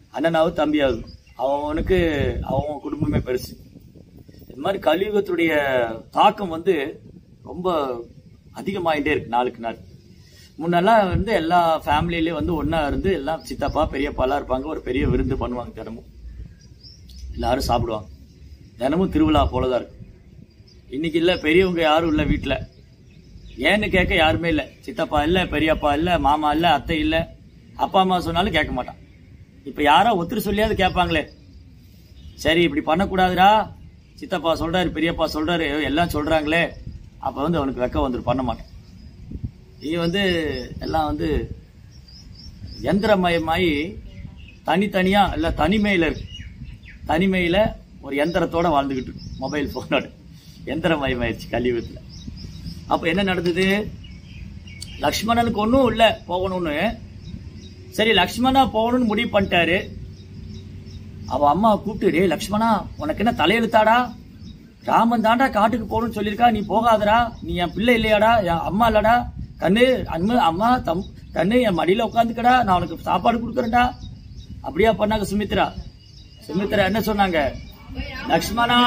அண்ணனாவது தம்பியாவது அவனுக்கு அவன் குடும்பமே பெருசு இந்த மாதிரி கலியுகத்துடைய தாக்கம் வந்து ரொம்ப அதிகமாயிட்டே இருக்கு நாளுக்கு நாள் முன்னெல்லாம் வந்து எல்லா ஃபேமிலியிலயும் வந்து ஒண்ணா இருந்து எல்லாம் சித்தப்பா பெரியப்பாலாம் இருப்பாங்க ஒரு பெரிய விருந்து பண்ணுவாங்க தினமும் எல்லாரும் சாப்பிடுவாங்க தினமும் திருவிழா போலதான் இருக்கு இன்னைக்கு இல்ல பெரியவங்க யாரும் இல்ல வீட்டுல ஏன்னு கேட்க யாருமே இல்ல சித்தப்பா இல்ல பெரியப்பா இல்ல மாமா இல்ல அத்தை இல்ல அப்பா அம்மா சொன்னாலும் கேட்க மாட்டான் இப்ப யாரோ ஒருத்தர் சொல்லியாவது கேட்பாங்களே சரி இப்படி பண்ணக்கூடாதுடா சித்தப்பா சொல்றாரு பெரியப்பா சொல்றாரு எல்லாம் சொல்றாங்களே அப்ப வந்து அவனுக்கு வெக்க வந்துரு பண்ண மாட்டான் இது வந்து எல்லாம் வந்து எந்திரமயமாயி தனித்தனியா இல்ல தனிமையில இருக்கு தனிமையில ஒரு எந்திரத்தோட வாழ்ந்துகிட்டு இருக்கு மொபைல் போனோட எந்திரமயமாயிருச்சு கலியுகத்துல அப்ப என்ன நடந்தது லக்ஷ்மணனுக்கு ஒன்றும் இல்ல போகணும்னு சரி லக்ஷ்மணா போகணும்னு முடிவு பண்ணிட்டாரு அவ அம்மா கூப்பிட்டு "டேய் லக்ஷ்மணா உனக்கு என்ன தலையெழுத்தாடா ராமன் தாண்டா காட்டுக்கு போகணும்னு சொல்லியிருக்கா நீ போகாதடா நீ என் பிள்ளை இல்லையாடா என் அம்மா இல்லடா கண்ணு அம்மா அம்மா தம் கண்ணு என் மடியில உட்காந்துக்கடா நான் உனக்கு சாப்பாடு கொடுக்குறேன்டா அப்படியா பண்ணாங்க சுமித்ரா சுமித்ரா என்ன சொன்னாங்க லக்ஷ்மணா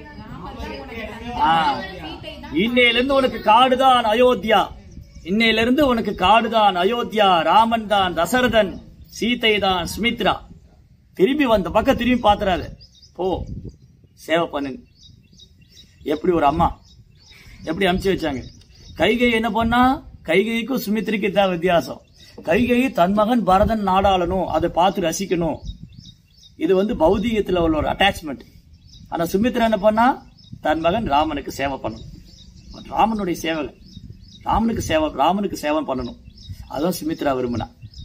ஆ, இன்னையில இருந்து உனக்கு காடுதான் அயோத்தியா இன்னையில இருந்து உனக்கு காடுதான் அயோத்தியா ராமன் தான் தசரதன் சீதை தான் சுமித்ரா திரும்பி வந்த பக்கம் திரும்பி பாத்துறாரு போ சேவை பண்ணுங்க எப்படி ஒரு அம்மா எப்படி அனுப்பிச்சு வச்சாங்க கைகை என்ன பண்ணா கைகைக்கும் சுமித்ரிக்கு தான் வித்தியாசம் கைகை தன் மகன் பரதன் நாடாளணும் அதை பார்த்து ரசிக்கணும் இது வந்து பௌதீகத்துல உள்ள ஒரு அட்டாச்மெண்ட் ஆனா சுமித்ரா என்ன பண்ணா தன் மகன் ராமனுக்கு சேவை பண்ணணும் ராமனுடைய சேவை ராமனுக்கு சேவை ராமனுக்கு சேவை பண்ணணும் அதான் சுமித்ரா விரும்பினா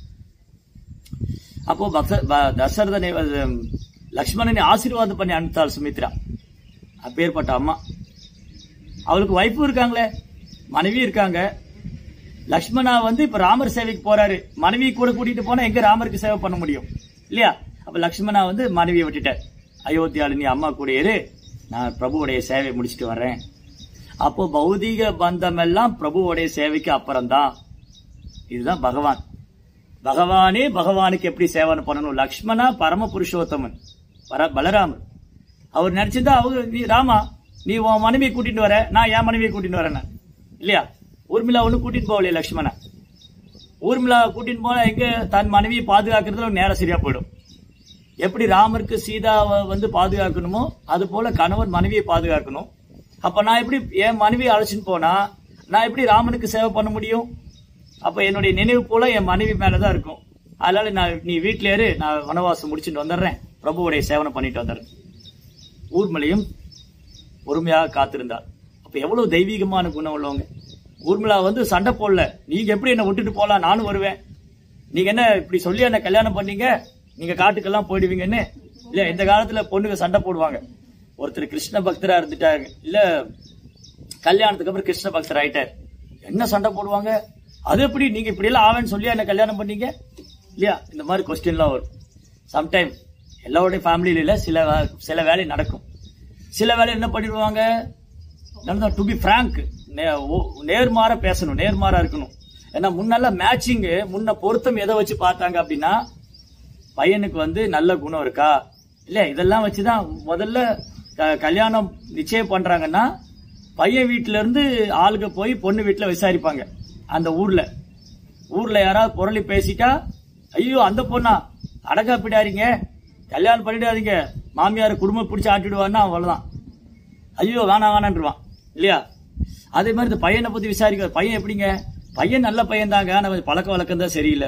அப்போ பக்த ப- தசரதனை அது, லக்ஷ்மணனை ஆசீர்வாதம் பண்ணி அனுப்பித்தாள் சுமித்ரா அப்பேற்பட்ட அம்மா அவளுக்கு வைஃபும் இருக்காங்களே மனைவி இருக்காங்க லக்ஷ்மணா வந்து இப்ப ராமர் சேவைக்கு போறாரு மனைவி கூட கூட்டிட்டு போனா எங்க ராமருக்கு சேவை பண்ண முடியும் இல்லையா அப்ப லக்ஷ்மணா வந்து மனைவியை விட்டுட்டார் அயோத்தியால நீ அம்மா கூட இரு நான் பிரபுவுடைய சேவை முடிச்சிட்டு வர்றேன் அப்போ பௌதீக பந்தம் எல்லாம் பிரபுவுடைய சேவைக்கு அப்புறம்தான் இதுதான் பகவான் பகவானே பகவானுக்கு எப்படி சேவனை பண்ணணும் லக்ஷ்மணா பரம புருஷோத்தமன் பர பலராமன் அவர் நினைச்சிருந்தா அவங்க நீ ராமா நீ உன் மனைவியை கூட்டிட்டு வர நான் என் மனைவியை கூட்டிட்டு வரேன் நான். இல்லையா ஊர்மிளா ஒண்ணு கூட்டிட்டு போகலையே லக்ஷ்மணா ஊர்மிளா கூட்டிட்டு போனா எங்க தன் மனைவியை பாதுகாக்கிறதுல நேரம் சரியா போயிடும் எப்படி ராமருக்கு சீதாவை வந்து பாதுகாக்கணுமோ அது போல கணவன் மனைவியை பாதுகாக்கணும் அப்ப நான் எப்படி என் மனைவியை அழைச்சிட்டு போனா நான் எப்படி ராமனுக்கு சேவை பண்ண முடியும் அப்ப என்னுடைய நினைவு போல என் மனைவி மேலதான் இருக்கும் அதனால நான் நீ வீட்ல இரு நான் வனவாசம் முடிச்சுட்டு வந்துடுறேன் பிரபுவுடைய சேவனை பண்ணிட்டு வந்துடுறேன் ஊர்மலையும் பொறுமையாக காத்திருந்தார் அப்ப எவ்வளவு தெய்வீகமான குணம் உள்ளவங்க ஊர்மிளா வந்து சண்டை போடல நீங்க எப்படி என்ன விட்டுட்டு போலாம் நானும் வருவேன் நீங்க என்ன இப்படி சொல்லி என்ன கல்யாணம் பண்ணீங்க நீங்க காட்டுக்கெல்லாம் போயிடுவீங்கன்னு இல்ல இந்த காலத்துல பொண்ணுங்க சண்டை போடுவாங்க ஒருத்தர் கிருஷ்ண பக்தரா இருந்துட்டாங்க இல்ல கல்யாணத்துக்கு அப்புறம் கிருஷ்ண பக்தர் ஆயிட்டார் என்ன சண்டை போடுவாங்க அது எப்படி நீங்க இப்படி எல்லாம் ஆவேன்னு சொல்லி என்ன கல்யாணம் பண்ணீங்க இல்லையா இந்த மாதிரி கொஸ்டின்லாம் வரும் சம்டைம் எல்லாருடைய ஃபேமிலியில இல்ல சில வே- சில வேலை நடக்கும் சில வேலை என்ன பண்ணிடுவாங்க டு பி ஃப்ராங்க் நேர்மாற பேசணும் நேர்மாறா இருக்கணும் ஏன்னா முன்னெல்லாம் மேட்சிங் முன்ன பொருத்தம் எதை வச்சு பார்த்தாங்க அப்படின்னா பையனுக்கு வந்து நல்ல குணம் இருக்கா இல்ல இதெல்லாம் வச்சுதான் முதல்ல க- கல்யாணம் நிச்சயம் பண்றாங்கன்னா பையன் வீட்டுல இருந்து ஆளுங்க போய் பொண்ணு வீட்டுல விசாரிப்பாங்க அந்த ஊர்ல ஊர்ல யாராவது புரளி பேசிட்டா ஐயோ அந்த பொண்ணா அடக்கா பிடாதீங்க கல்யாணம் பண்ணிடாதீங்க மாமியார் குடும்பம் பிடிச்சி ஆட்டிடுவான்னா அவ்வளவுதான் ஐயோ வேணாம் வேணான்றுவான் இல்லையா அதே மாதிரி இந்த பையனை பத்தி விசாரிக்க பையன் எப்படிங்க பையன் நல்ல பையன் தாங்க ஆனா கொஞ்சம் பழக்க வழக்கம் தான் சரியில்லை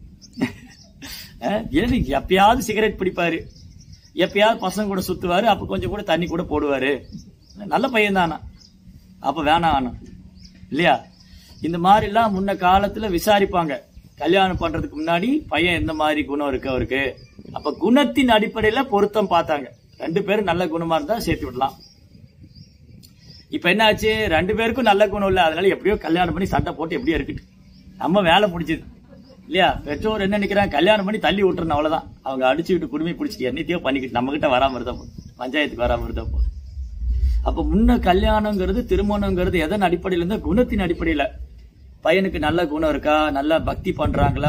அஹ், ஏன்னு எப்பயாவது சிகரெட் பிடிப்பாரு எப்பயாவது பசங்க கூட சுத்துவாரு அப்ப கொஞ்சம் கூட தண்ணி கூட போடுவாரு நல்ல பையன் தானா அப்ப வேணாம் வேணாம் இல்லையா இந்த மாதிரி எல்லாம் முன்ன காலத்துல விசாரிப்பாங்க கல்யாணம் பண்றதுக்கு முன்னாடி பையன் எந்த மாதிரி குணம் இருக்கு அவருக்கு அப்ப குணத்தின் அடிப்படையில பொருத்தம் பார்த்தாங்க ரெண்டு பேரும் நல்ல குணமா இருந்தா சேர்த்து விடலாம் இப்ப என்ன ஆச்சு ரெண்டு பேருக்கும் நல்ல குணம் இல்ல அதனால எப்படியோ கல்யாணம் பண்ணி சண்டை போட்டு எப்படியோ இருக்கட்டும் நம்ம வேலை முடிச்சது இல்லையா பெற்றோர் என்ன நினைக்கிறாங்க கல்யாணம் பண்ணி தள்ளி விட்டுறணும் அவ்வளவுதான் அவங்க அடிச்சுக்கிட்டு குடுமி பிடிச்சிட்டு என்னத்தையோ பண்ணிக்கிட்டு நம்ம கிட்ட வராம இருந்தா போதும் பஞ்சாயத்துக்கு வராம இருந்தா போதும் அப்ப முன்ன கல்யாணங்கிறது திருமணங்கிறது எதன் அடிப்படையில இருந்தா குணத்தின் அடிப்படையில பையனுக்கு நல்ல குணம் இருக்கா நல்லா பக்தி பண்றாங்களா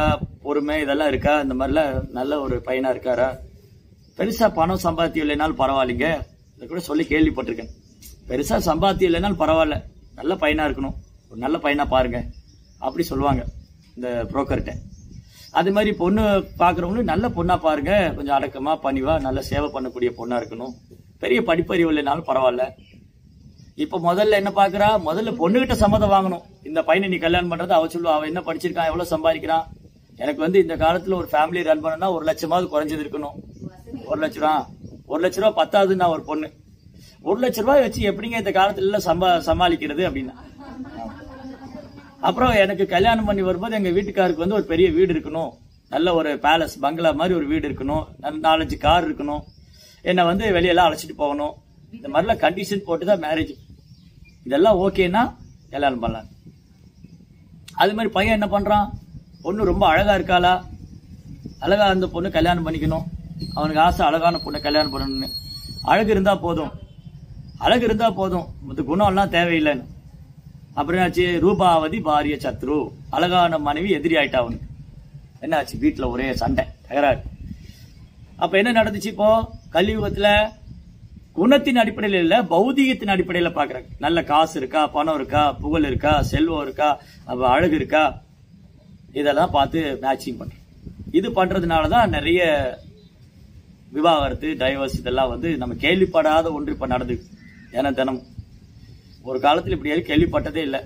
பொறுமை இதெல்லாம் இருக்கா இந்த மாதிரிலாம் நல்ல ஒரு பையனா இருக்காரா பெருசா பணம் சம்பாத்தியம் இல்லைனாலும் பரவாயில்லைங்க இதை கூட சொல்லி கேள்விப்பட்டிருக்கேன் பெருசா சம்பாத்தியம் இல்லைனாலும் பரவாயில்ல நல்ல பையனா இருக்கணும் ஒரு நல்ல பையனா பாருங்க அப்படி சொல்லுவாங்க இந்த புரோக்கர்கிட்ட அது மாதிரி பொண்ணு பார்க்குறவங்களும் நல்ல பொண்ணா பாருங்க கொஞ்சம் அடக்கமா பணிவா நல்ல சேவை பண்ணக்கூடிய பொண்ணா இருக்கணும் பெரிய படிப்பறிவு இல்லைனாலும் பரவாயில்ல இப்ப முதல்ல என்ன பாக்குறா முதல்ல பொண்ணுகிட்ட சம்மதம் வாங்கணும் இந்த பையனை நீ கல்யாணம் பண்றது அவ சொல்லுவா அவன் என்ன படிச்சிருக்கான் எவ்வளவு சம்பாதிக்கிறான் எனக்கு வந்து இந்த காலத்துல ஒரு ஃபேமிலி ரன் பண்ணணும்னா ஒரு லட்சமாவது குறைஞ்சது இருக்கணும் ஒரு லட்ச ரூபா ஒரு லட்ச ரூபா பத்தாதுன்னா ஒரு பொண்ணு ஒரு லட்ச ரூபாய் வச்சு எப்படிங்க இந்த காலத்துல எல்லாம் சம்பா சமாளிக்கிறது அப்படின்னா அப்புறம் எனக்கு கல்யாணம் பண்ணி வரும்போது எங்க வீட்டுக்காருக்கு வந்து ஒரு பெரிய வீடு இருக்கணும் நல்ல ஒரு பேலஸ் பங்களா மாதிரி ஒரு வீடு இருக்கணும் நல்ல நாலஞ்சு கார் இருக்கணும் என்னை வந்து வெளியெல்லாம் அழைச்சிட்டு போகணும் இந்த மாதிரிலாம் கண்டிஷன் போட்டு தான் மேரேஜ் இதெல்லாம் ஓகேன்னா கல்யாணம் பண்ணலாம் அது மாதிரி பையன் என்ன பண்றான் பொண்ணு ரொம்ப அழகா இருக்காளா அழகா இருந்த பொண்ணு கல்யாணம் பண்ணிக்கணும் அவனுக்கு ஆசை அழகான பொண்ணை கல்யாணம் பண்ணணும்னு அழகு இருந்தா போதும் அழகு இருந்தா போதும் மத்த குணம் எல்லாம் தேவையில்லைன்னு அப்புறம் என்னாச்சு ரூபாவதி பாரிய சத்ரு அழகான மனைவி எதிரி ஆயிட்டா அவனுக்கு என்னாச்சு வீட்டுல ஒரே சண்டை தகராறு அப்ப என்ன நடந்துச்சு இப்போ கலியுகத்துல குணத்தின் அடிப்படையில இல்ல பௌதீகத்தின் அடிப்படையில பாக்குறாங்க நல்ல காசு இருக்கா பணம் இருக்கா புகழ் இருக்கா செல்வம் இருக்கா அப்ப அழகு இருக்கா இதெல்லாம் பார்த்து மேட்சிங் பண்றோம் இது பண்றதுனாலதான் நிறைய விவாகரத்து டைவர்ஸ் இதெல்லாம் வந்து நம்ம கேள்விப்படாத ஒன்று இப்ப நடந்துது ஏன்னா தினம் ஒரு காலத்துல இப்படி யாரும் கேள்விப்பட்டதே இல்லை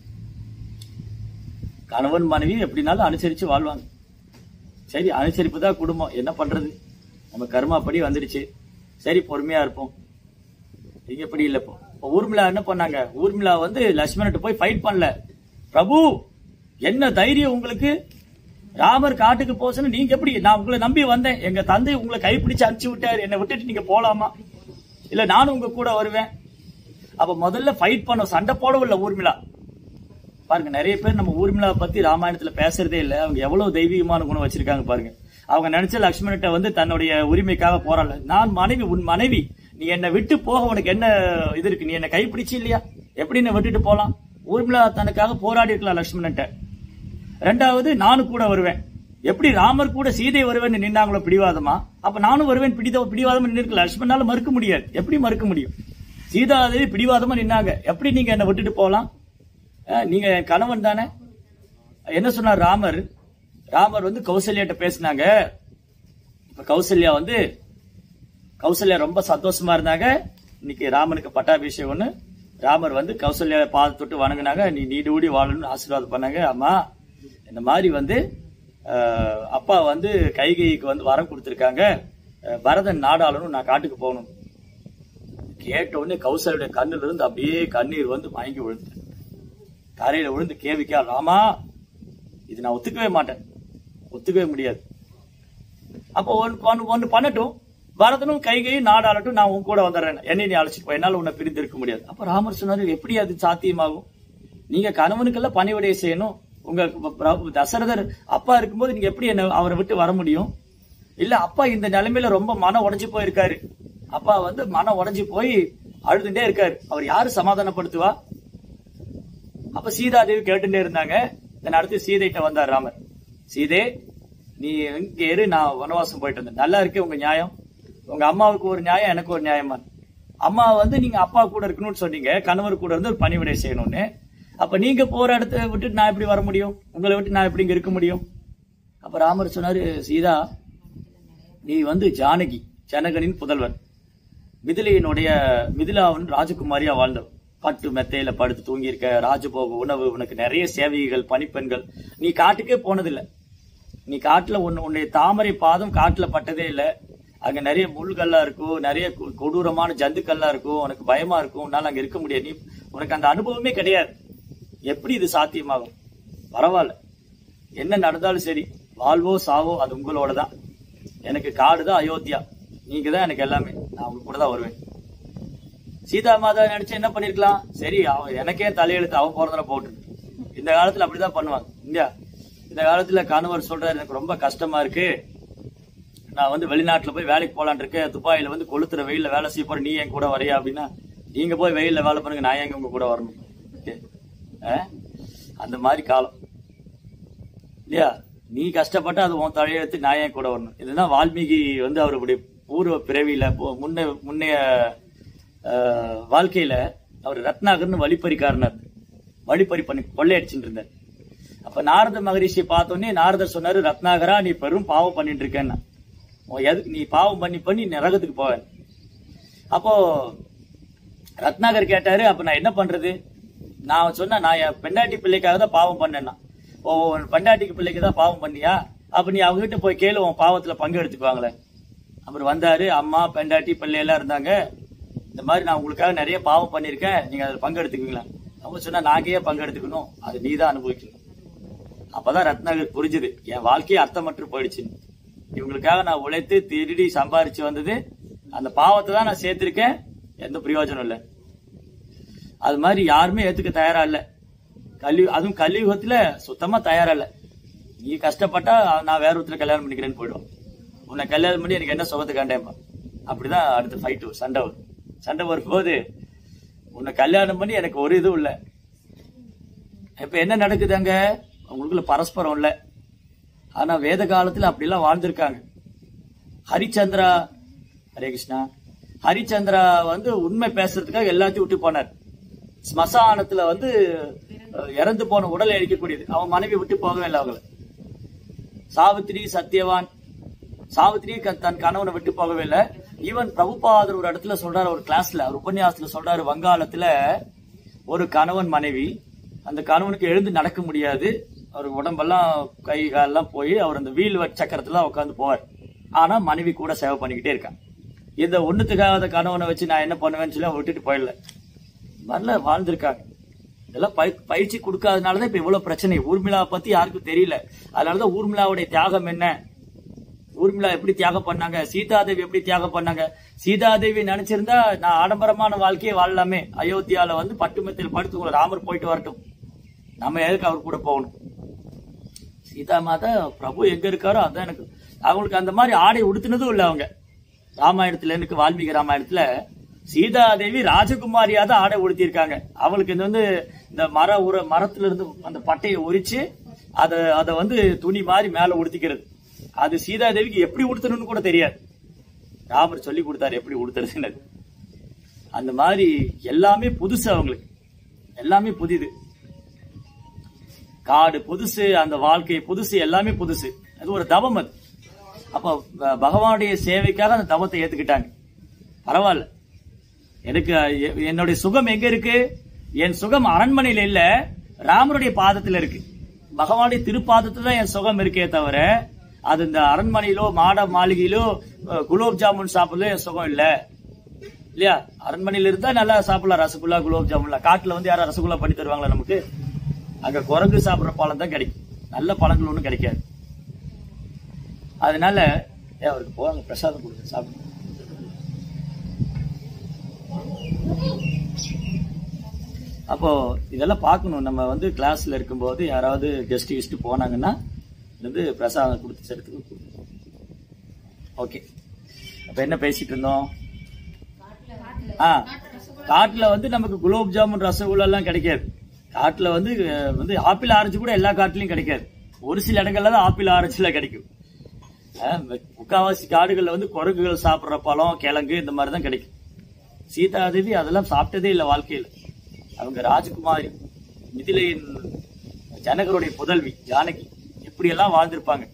கணவன் மனைவி எப்படினாலும் அனுசரிச்சு வாழ்வாங்க சரி அனுசரிப்பு தான் குடும்பம் என்ன பண்றது நம்ம கர்மாப்படி வந்துடுச்சு சரி பொறுமையா இருப்போம் இங்க எப்படி இல்ல இப்போ இப்போ ஊர்மிளா என்ன பண்ணாங்க ஊர்மிளா வந்து லட்சுமணன்ட்ட போய் ஃபைட் பண்ணல பிரபு என்ன தைரியம் உங்களுக்கு ராமர் காட்டுக்கு போச்சுன்னு நீங்க எப்படி நான் உங்களை நம்பி வந்தேன் எங்க தந்தை உங்களை கைப்பிடிச்சு அனுப்பிச்சு விட்டாரு என்னை விட்டுட்டு நீங்க போலாமா இல்ல நானும் உங்க கூட வருவேன் அப்ப முதல்ல ஃபைட் பண்ண சண்டை போடவில்லை ஊர்மிளா பாருங்க நிறைய பேர் நம்ம ஊர்மிளாவை பத்தி ராமாயணத்துல பேசுறதே இல்ல அவங்க எவ்வளவு தெய்வீகமான குணம் வச்சிருக்காங்க பாருங்க அவங்க நினைச்ச லக்ஷ்மணன்ட்ட வந்து தன்னுடைய உரிமைக்காக போராடல நான் மனைவி உன் மனைவி நீ என்னை விட்டு போக உனக்கு என்ன இது இருக்கு நீ என்னை கைப்பிடிச்சு இல்லையா எப்படி என்ன விட்டுட்டு போலாம் ஊர்மிளா தனக்காக போராடி இருக்கலாம் லக்ஷ்மணன்ட்ட ரெண்டாவது நானும் கூட வருவேன் எப்படி ராமர் கூட சீதை வருவேன்னு நின்னாங்களோ பிடிவாதமா அப்ப நானும் வருவேன் பிடித பிடிவாதமா நின்று லட்சுமணால மறுக்க முடியாது எப்படி மறுக்க முடியும் சீதாதேவி பிடிவாதமா நின்னாங்க எப்படி நீங்க என்ன விட்டுட்டு போலாம் அஹ், நீங்க என் கணவன் தானே என்ன சொன்னார் ராமர் ராமர் வந்து கௌசல்யாட்ட பேசினாங்க இப்ப கௌசல்யா வந்து கௌசல்யா ரொம்ப சந்தோஷமா இருந்தாங்க இன்னைக்கு ராமனுக்கு பட்டாபிஷேகம்னு ராமர் வந்து கௌசல்யாவை பாத தொட்டு வணங்குனாங்க நீ நீடூடி வாழணும்னு ஆசீர்வாதம் பண்ணாங்க அம்மா இந்த மாதிரி வந்து அஹ், அப்பா வந்து கைகைக்கு வந்து வரம் கொடுத்துருக்காங்க அஹ், பரதன் நாடாளனும் நான் காட்டுக்கு போகணும் கேட்ட உடனே கௌசல்யுடைய கண்ணுல இருந்து அப்படியே கண்ணீர் வந்து மயங்கி விழுந்து தரையில விழுந்து கேவிக்கா ராமா இது நான் ஒத்துக்கவே மாட்டேன் ஒத்துக்கவே முடியாது அப்போ ஒன்னு ஒன்னு- ஒன்னு பண்ணட்டும் பரதனும் கைகையும் நாடாளட்டும் நான் உன் கூட வந்துடுறேன் என்னை நீ அழைச்சிட்டு போ என்னால உன்னை பிரிந்து இருக்க முடியாது அப்ப ராமர் சொன்னாரு எப்படி அது சாத்தியமாகும் நீங்க கணவனுக்கெல்லாம் பணிவிடை செய்யணும் உங்க பிரபு தசரதர் அப்பா இருக்கும்போது நீங்க எப்படி என்ன அவரை விட்டு வர முடியும் இல்ல அப்பா இந்த நிலைமையில ரொம்ப மனம் உடைஞ்சு போயிருக்காரு அப்பா வந்து மனம் உடைஞ்சு போய் அழுதுட்டே இருக்காரு அவர் யாரு சமாதானப்படுத்துவா அப்ப சீதாதேவி கேட்டுட்டே இருந்தாங்க இதன் அடுத்து சீதைகிட்ட வந்தார் ராமர் சீதே நீ இங்க இரு நான் வனவாசம் போயிட்டு வந்தேன் நல்லா இருக்கே உங்க நியாயம் உங்க அம்மாவுக்கு ஒரு நியாயம் எனக்கு ஒரு நியாயமா அம்மா வந்து நீங்க அப்பா கூட இருக்கணும்னு சொன்னீங்க கணவர் கூட இருந்து ஒரு பணிவிடை செய்யணும்னு அப்ப நீங்க போற இடத்த விட்டுட்டு நான் எப்படி வர முடியும் உங்களை விட்டு நான் எப்படி இங்க இருக்க முடியும் அப்ப ராமர் சொன்னாரு சீதா நீ வந்து ஜானகி ஜனகனின் புதல்வன் மிதிலையினுடைய மிதிலாவன் ராஜகுமாரியா வாழ்ந்தவன் பட்டு மெத்தையில படுத்து தூங்கியிருக்க ராஜபோக உணவு உனக்கு நிறைய சேவைகள் பணிப்பெண்கள் நீ காட்டுக்கே போனதில்ல நீ காட்டுல உன் உன்னுடைய தாமரை பாதம் காட்டுல பட்டதே இல்ல அங்க நிறைய முள்கள்லாம் இருக்கும் நிறைய கொ- கொடூரமான ஜந்துக்கள்லாம் இருக்கும் உனக்கு பயமா இருக்கும் உன்னால அங்க இருக்க முடியாது நீ உனக்கு அந்த அனுபவமே கிடையாது எப்படி இது சாத்தியமாகும் பரவாயில்ல என்ன நடந்தாலும் சரி வாழ்வோ சாவோ அது உங்களோட தான் எனக்கு காடு தான் அயோத்தியா நீங்க தான் எனக்கு எல்லாமே நான் உங்க கூட தான் வருவேன் சீதா மாதா நினைச்சு என்ன பண்ணிருக்கலாம் சரி அவன் எனக்கே தலையெழுத்து அவன் போறதுல போட்டு இந்த காலத்துல அப்படிதான் பண்ணுவாங்க இல்லையா இந்த காலத்துல கணவர் சொல்றாரு எனக்கு ரொம்ப கஷ்டமா இருக்கு நான் வந்து வெளிநாட்டுல போய் வேலைக்கு போலான் இருக்கேன் துபாயில வந்து கொளுத்துற வெயில்ல வேலை செய்ய போறேன் நீ என் கூட வரையா அப்படின்னா நீங்க போய் வெயில்ல வேலை பண்ணுங்க நான் எங்க உங்க கூட வரணும் ஏ? ஆ? அந்த மாதிரி காலம் இல்லையா நீ கஷ்டப்பட்டு அது உன் தலையெழுத்து நான் ஏன் கூட வரணும் இதுதான் வால்மீகி வந்து அவருடைய பூர்வ பிறவியில பு- முன்ன முன்னைய ஆஹ், வாழ்க்கையில அவர் ரத்னாகர்னு வழிப்பறிக்காரனர் வழிப்பறி பண்ணி கொள்ளையடிச்சுட்டு இருந்தார் அப்ப நாரத மகரிஷி பார்த்தோன்னே நாரதர் சொன்னாரு ரத்னாகரா நீ பெரும் பாவம் பண்ணிட்டு இருக்கேன்னா உன் எதுக்கு நீ பாவம் பண்ணி பண்ணி நரகத்துக்கு போவேன் அப்போ ரத்னாகர் கேட்டாரு அப்ப நான் என்ன பண்றது நான் சொன்னேன் நான் என் பெண்டாட்டி பிள்ளைக்காக தான் பாவம் பண்ணேன்னா ஓ உன் பெண்டாட்டிக்கு பிள்ளைக்கு தான் பாவம் பண்ணியா அப்ப நீ அவங்க கிட்ட போய் கேளு உன் பாவத்துல பங்கு எடுத்துக்குவாங்களே அப்புறம் வந்தாரு அம்மா பெண்டாட்டி பிள்ளை எல்லாம் இருந்தாங்க இந்த மாதிரி நான் உங்களுக்காக நிறைய பாவம் பண்ணியிருக்கேன் நீங்க அதில் பங்கு எடுத்துக்குவீங்களா அவங்க சொன்னா நாங்க ஏன் பங்கு எடுத்துக்கணும் அது நீ தான் அனுபவிக்கணும் அப்பதான் ரத்னாகர் புரிஞ்சுது என் வாழ்க்கையே அர்த்தமற்று போயிடுச்சுன்னு இவங்களுக்காக நான் உழைத்து திருடி சம்பாரிச்சு வந்தது அந்த பாவத்தை தான் நான் சேர்த்திருக்கேன் எந்த பிரயோஜனம் இல்லை அது மாதிரி யாருமே ஏத்துக்க தயாரா இல்ல கல்வி அதுவும் கலியுகத்துல சுத்தமா தயாரா இல்ல நீ கஷ்டப்பட்டா நான் வேற ஒருத்தர் கல்யாணம் பண்ணிக்கிறேன்னு போயிடுவோம் உன்னை கல்யாணம் பண்ணி எனக்கு என்ன சுகத்தை கண்டேன்பா அப்படிதான் அடுத்த ஃபைட் சண்டை வரும் சண்டை வரும்போது உன்னை கல்யாணம் பண்ணி எனக்கு ஒரு இதுவும் இல்லை இப்ப என்ன நடக்குது அங்க அவங்களுக்குள்ள பரஸ்பரம் இல்ல ஆனா வேத காலத்துல அப்படிலாம் வாழ்ந்திருக்காங்க ஹரிச்சந்திரா ஹரே கிருஷ்ணா ஹரிச்சந்திரா வந்து உண்மை பேசுறதுக்காக எல்லாத்தையும் விட்டு போனார் ஸ்மசானத்துல வந்து அஹ், இறந்து போன உடலை எரிக்கக்கூடியது அவன் மனைவி விட்டு போகவே இல்லை அவங்கள சாவித்திரி சத்யவான் சாவித்திரி க- தன் கணவனை விட்டு போகவே இல்லை ஈவன் பிரபுபாதர் ஒரு இடத்துல சொல்றாரு ஒரு கிளாஸ்ல அவர் உபன்யாசத்துல சொல்றாரு வங்காளத்துல ஒரு கணவன் மனைவி அந்த கணவனுக்கு எழுந்து நடக்க முடியாது அவர் உடம்பெல்லாம் கை காலெல்லாம் போய் அவர் அந்த வீல் சக்கரத்துல உட்காந்து போவார் ஆனா மனைவி கூட சேவை பண்ணிக்கிட்டே இருக்கான் இந்த ஒண்ணுத்துக்காக கணவனை வச்சு நான் என்ன பண்ணுவேன்னு சொல்லி அவன் விட்டுட்டு போயிடல நல்ல வாழ்ந்திருக்காங்க இதெல்லாம் பய பயிற்சி கொடுக்காதனாலதான் இப்ப இவ்வளவு பிரச்சனை ஊர்மிளா பத்தி யாருக்கும் தெரியல அதனாலதான் ஊர்மிளாவுடைய தியாகம் என்ன ஊர்மிளா எப்படி தியாகம் பண்ணாங்க சீதாதேவி எப்படி தியாகம் பண்ணாங்க சீதாதேவி நினைச்சிருந்தா நான் ஆடம்பரமான வாழ்க்கையை வாழலாமே அயோத்தியால வந்து பட்டுமத்தில் படுத்து ராமர் போயிட்டு வரட்டும் நம்ம எதுக்கு அவர் கூட போகணும் சீதா மாதா பிரபு எங்க இருக்காரோ அதான் எனக்கு அவங்களுக்கு அந்த மாதிரி ஆடை உடுத்தினதும் இல்லை அவங்க ராமாயணத்துல எனக்கு வால்மீகி ராமாயணத்துல சீதாதேவி ராஜகுமாரியா தான் ஆடை உடுத்தியிருக்காங்க அவங்களுக்கு இது வந்து இந்த மர உர மரத்துல இருந்து அந்த பட்டையை உரிச்சு அதை அதை வந்து துணி மாதிரி மேல உடுத்திக்கிறது அது சீதாதேவிக்கு எப்படி உடுத்தணும்னு கூட தெரியாது ராமர் சொல்லி கொடுத்தாரு எப்படி உடுத்துறதுன்னு அந்த மாதிரி எல்லாமே புதுசு அவங்களுக்கு எல்லாமே புதிது காடு புதுசு அந்த வாழ்க்கை புதுசு எல்லாமே புதுசு அது ஒரு தவம் அது அப்ப ப- பகவானுடைய சேவைக்காக அந்த தவத்தை ஏத்துக்கிட்டாங்க பரவாயில்ல எனக்கு எ- என்னுடைய சுகம் எங்க இருக்கு என் சுகம் அரண்மனையில இல்ல ராமருடைய பாதத்துல இருக்கு பகவானுடைய திருப்பாதத்துல தான் என் சுகம் இருக்கே தவிர அது இந்த அரண்மனையிலோ மாட மாளிகையிலோ அஹ், குலோப் ஜாமுன் சாப்பிடல என் சுகம் இல்ல இல்லையா அரண்மனையில இருந்தா நல்லா சாப்பிடலாம் ரசகுல்லா குலோப் ஜாமுன்லாம் காட்டுல வந்து யாரும் ரசகுல்லா பண்ணி தருவாங்களா நமக்கு அங்க குரங்கு சாப்பிடுற பழம் தான் கிடைக்கும் நல்ல பழங்கள் ஒன்றும் கிடைக்காது அதனால ஏ, அவருக்கு போவாங்க பிரசாதம் கொடுங்க சாப்பிடுங்க அப்போ இதெல்லாம் பார்க்கணும் நம்ம வந்து கிளாஸ்ல இருக்கும்போது யாராவது கெஸ்ட் கிஸ்ட் போனாங்கன்னா இது வந்து பிரசாதம் கொடுத்து சேர்த்துக்கு ஓகே அப்ப என்ன பேசிட்டு இருந்தோம் ஆ காட்டுல வந்து நமக்கு குலோப் ஜாமுன் ரசகுல்லா எல்லாம் கிடைக்காது காட்டுல வந்து அஹ், வந்து ஆப்பிள் ஆரஞ்சு கூட எல்லா காட்டுலயும் கிடைக்காது ஒரு சில இடங்கள்ல தான் ஆப்பிள் ஆரஞ்சுல கிடைக்கும் அஹ், முக்காவாசி காடுகள்ல வந்து குரங்குகள் சாப்பிடுற பழம் கிழங்கு இந்த மாதிரி தான் கிடைக்கும் சீதாதேவி அதெல்லாம் சாப்பிட்டதே இல்லை வாழ்க்கையில அவங்க ராஜகுமாரி மிதிலையின் ஜனகருடைய புதல்வி ஜானகி எப்படியெல்லாம் வாழ்ந்திருப்பாங்க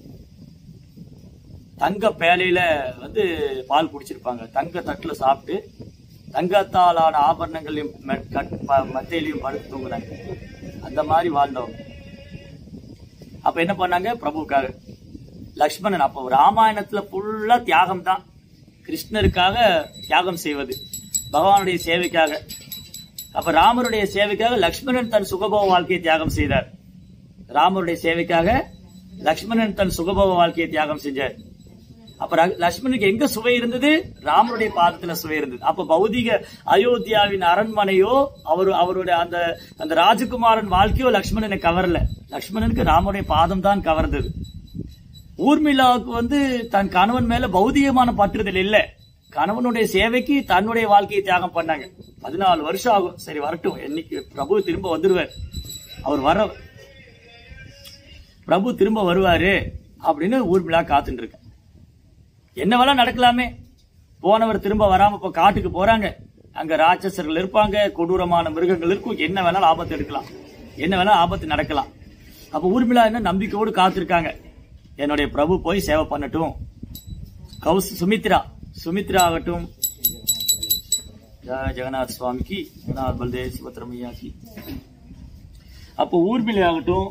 தங்க பேலையில வந்து பால் குடிச்சிருப்பாங்க தங்க தட்டுல சாப்பிட்டு தங்கத்தாலான ஆபரணங்களையும் ம- கட்- ப- மத்தையிலையும் படுத்து தூங்குனாங்க அந்த மாதிரி வாழ்ந்தவங்க அப்ப என்ன பண்ணாங்க பிரபுவுக்காக லக்ஷ்மணன் அப்போ ராமாயணத்துல ஃபுல்லா தியாகம் தான் கிருஷ்ணருக்காக தியாகம் செய்வது பகவானுடைய சேவைக்காக அப்ப ராமருடைய சேவைக்காக லக்ஷ்மணன் தன் சுகபோக வாழ்க்கையை தியாகம் செய்தார் ராமருடைய சேவைக்காக லக்ஷ்மணன் தன் சுகபோக வாழ்க்கையை தியாகம் செஞ்சார் அப்ப ர- லக்ஷ்மணனுக்கு எங்க சுவை இருந்தது ராமருடைய பாதத்துல சுவை இருந்தது அப்ப பௌதிக அயோத்தியாவின் அரண்மனையோ அவர் அவருடைய அந்த அந்த ராஜகுமாரன் வாழ்க்கையோ லக்ஷ்மணனை கவரல லக்ஷ்மணனுக்கு ராமருடைய பாதம் தான் கவர்ந்தது ஊர்மிளாவுக்கு வந்து தன் கணவன் மேல பௌதிகமான பற்றுதல் இல்ல கணவனுடைய சேவைக்கு தன்னுடைய வாழ்க்கையை தியாகம் பண்ணாங்க பதினாலு வருஷம் ஆகும் சரி வரட்டும் என்னைக்கு பிரபு திரும்ப வந்துருவார் அவர் வர பிரபு திரும்ப வருவாரு அப்படின்னு ஊர்மிளா காத்துட்டு இருக்க என்ன வேணா நடக்கலாமே போனவர் திரும்ப வராம இப்ப காட்டுக்கு போறாங்க அங்க ராட்சசர்கள் இருப்பாங்க கொடூரமான மிருகங்கள் இருக்கும் என்ன வேணாலும் ஆபத்து எடுக்கலாம் என்ன வேணாலும் ஆபத்து நடக்கலாம் அப்ப ஊர்மிளா என்ன நம்பிக்கையோடு காத்திருக்காங்க என்னுடைய பிரபு போய் சேவை பண்ணட்டும் கௌஸ் சுமித்ரா சுமித்ரா ஆகட்டும் ஜெய ஜெகநாத் சுவாமிக்கு ஜெகநாத் பல்தேவ் சுபத்ரமையாக்கி அப்போ ஊர்மிளா ஆகட்டும்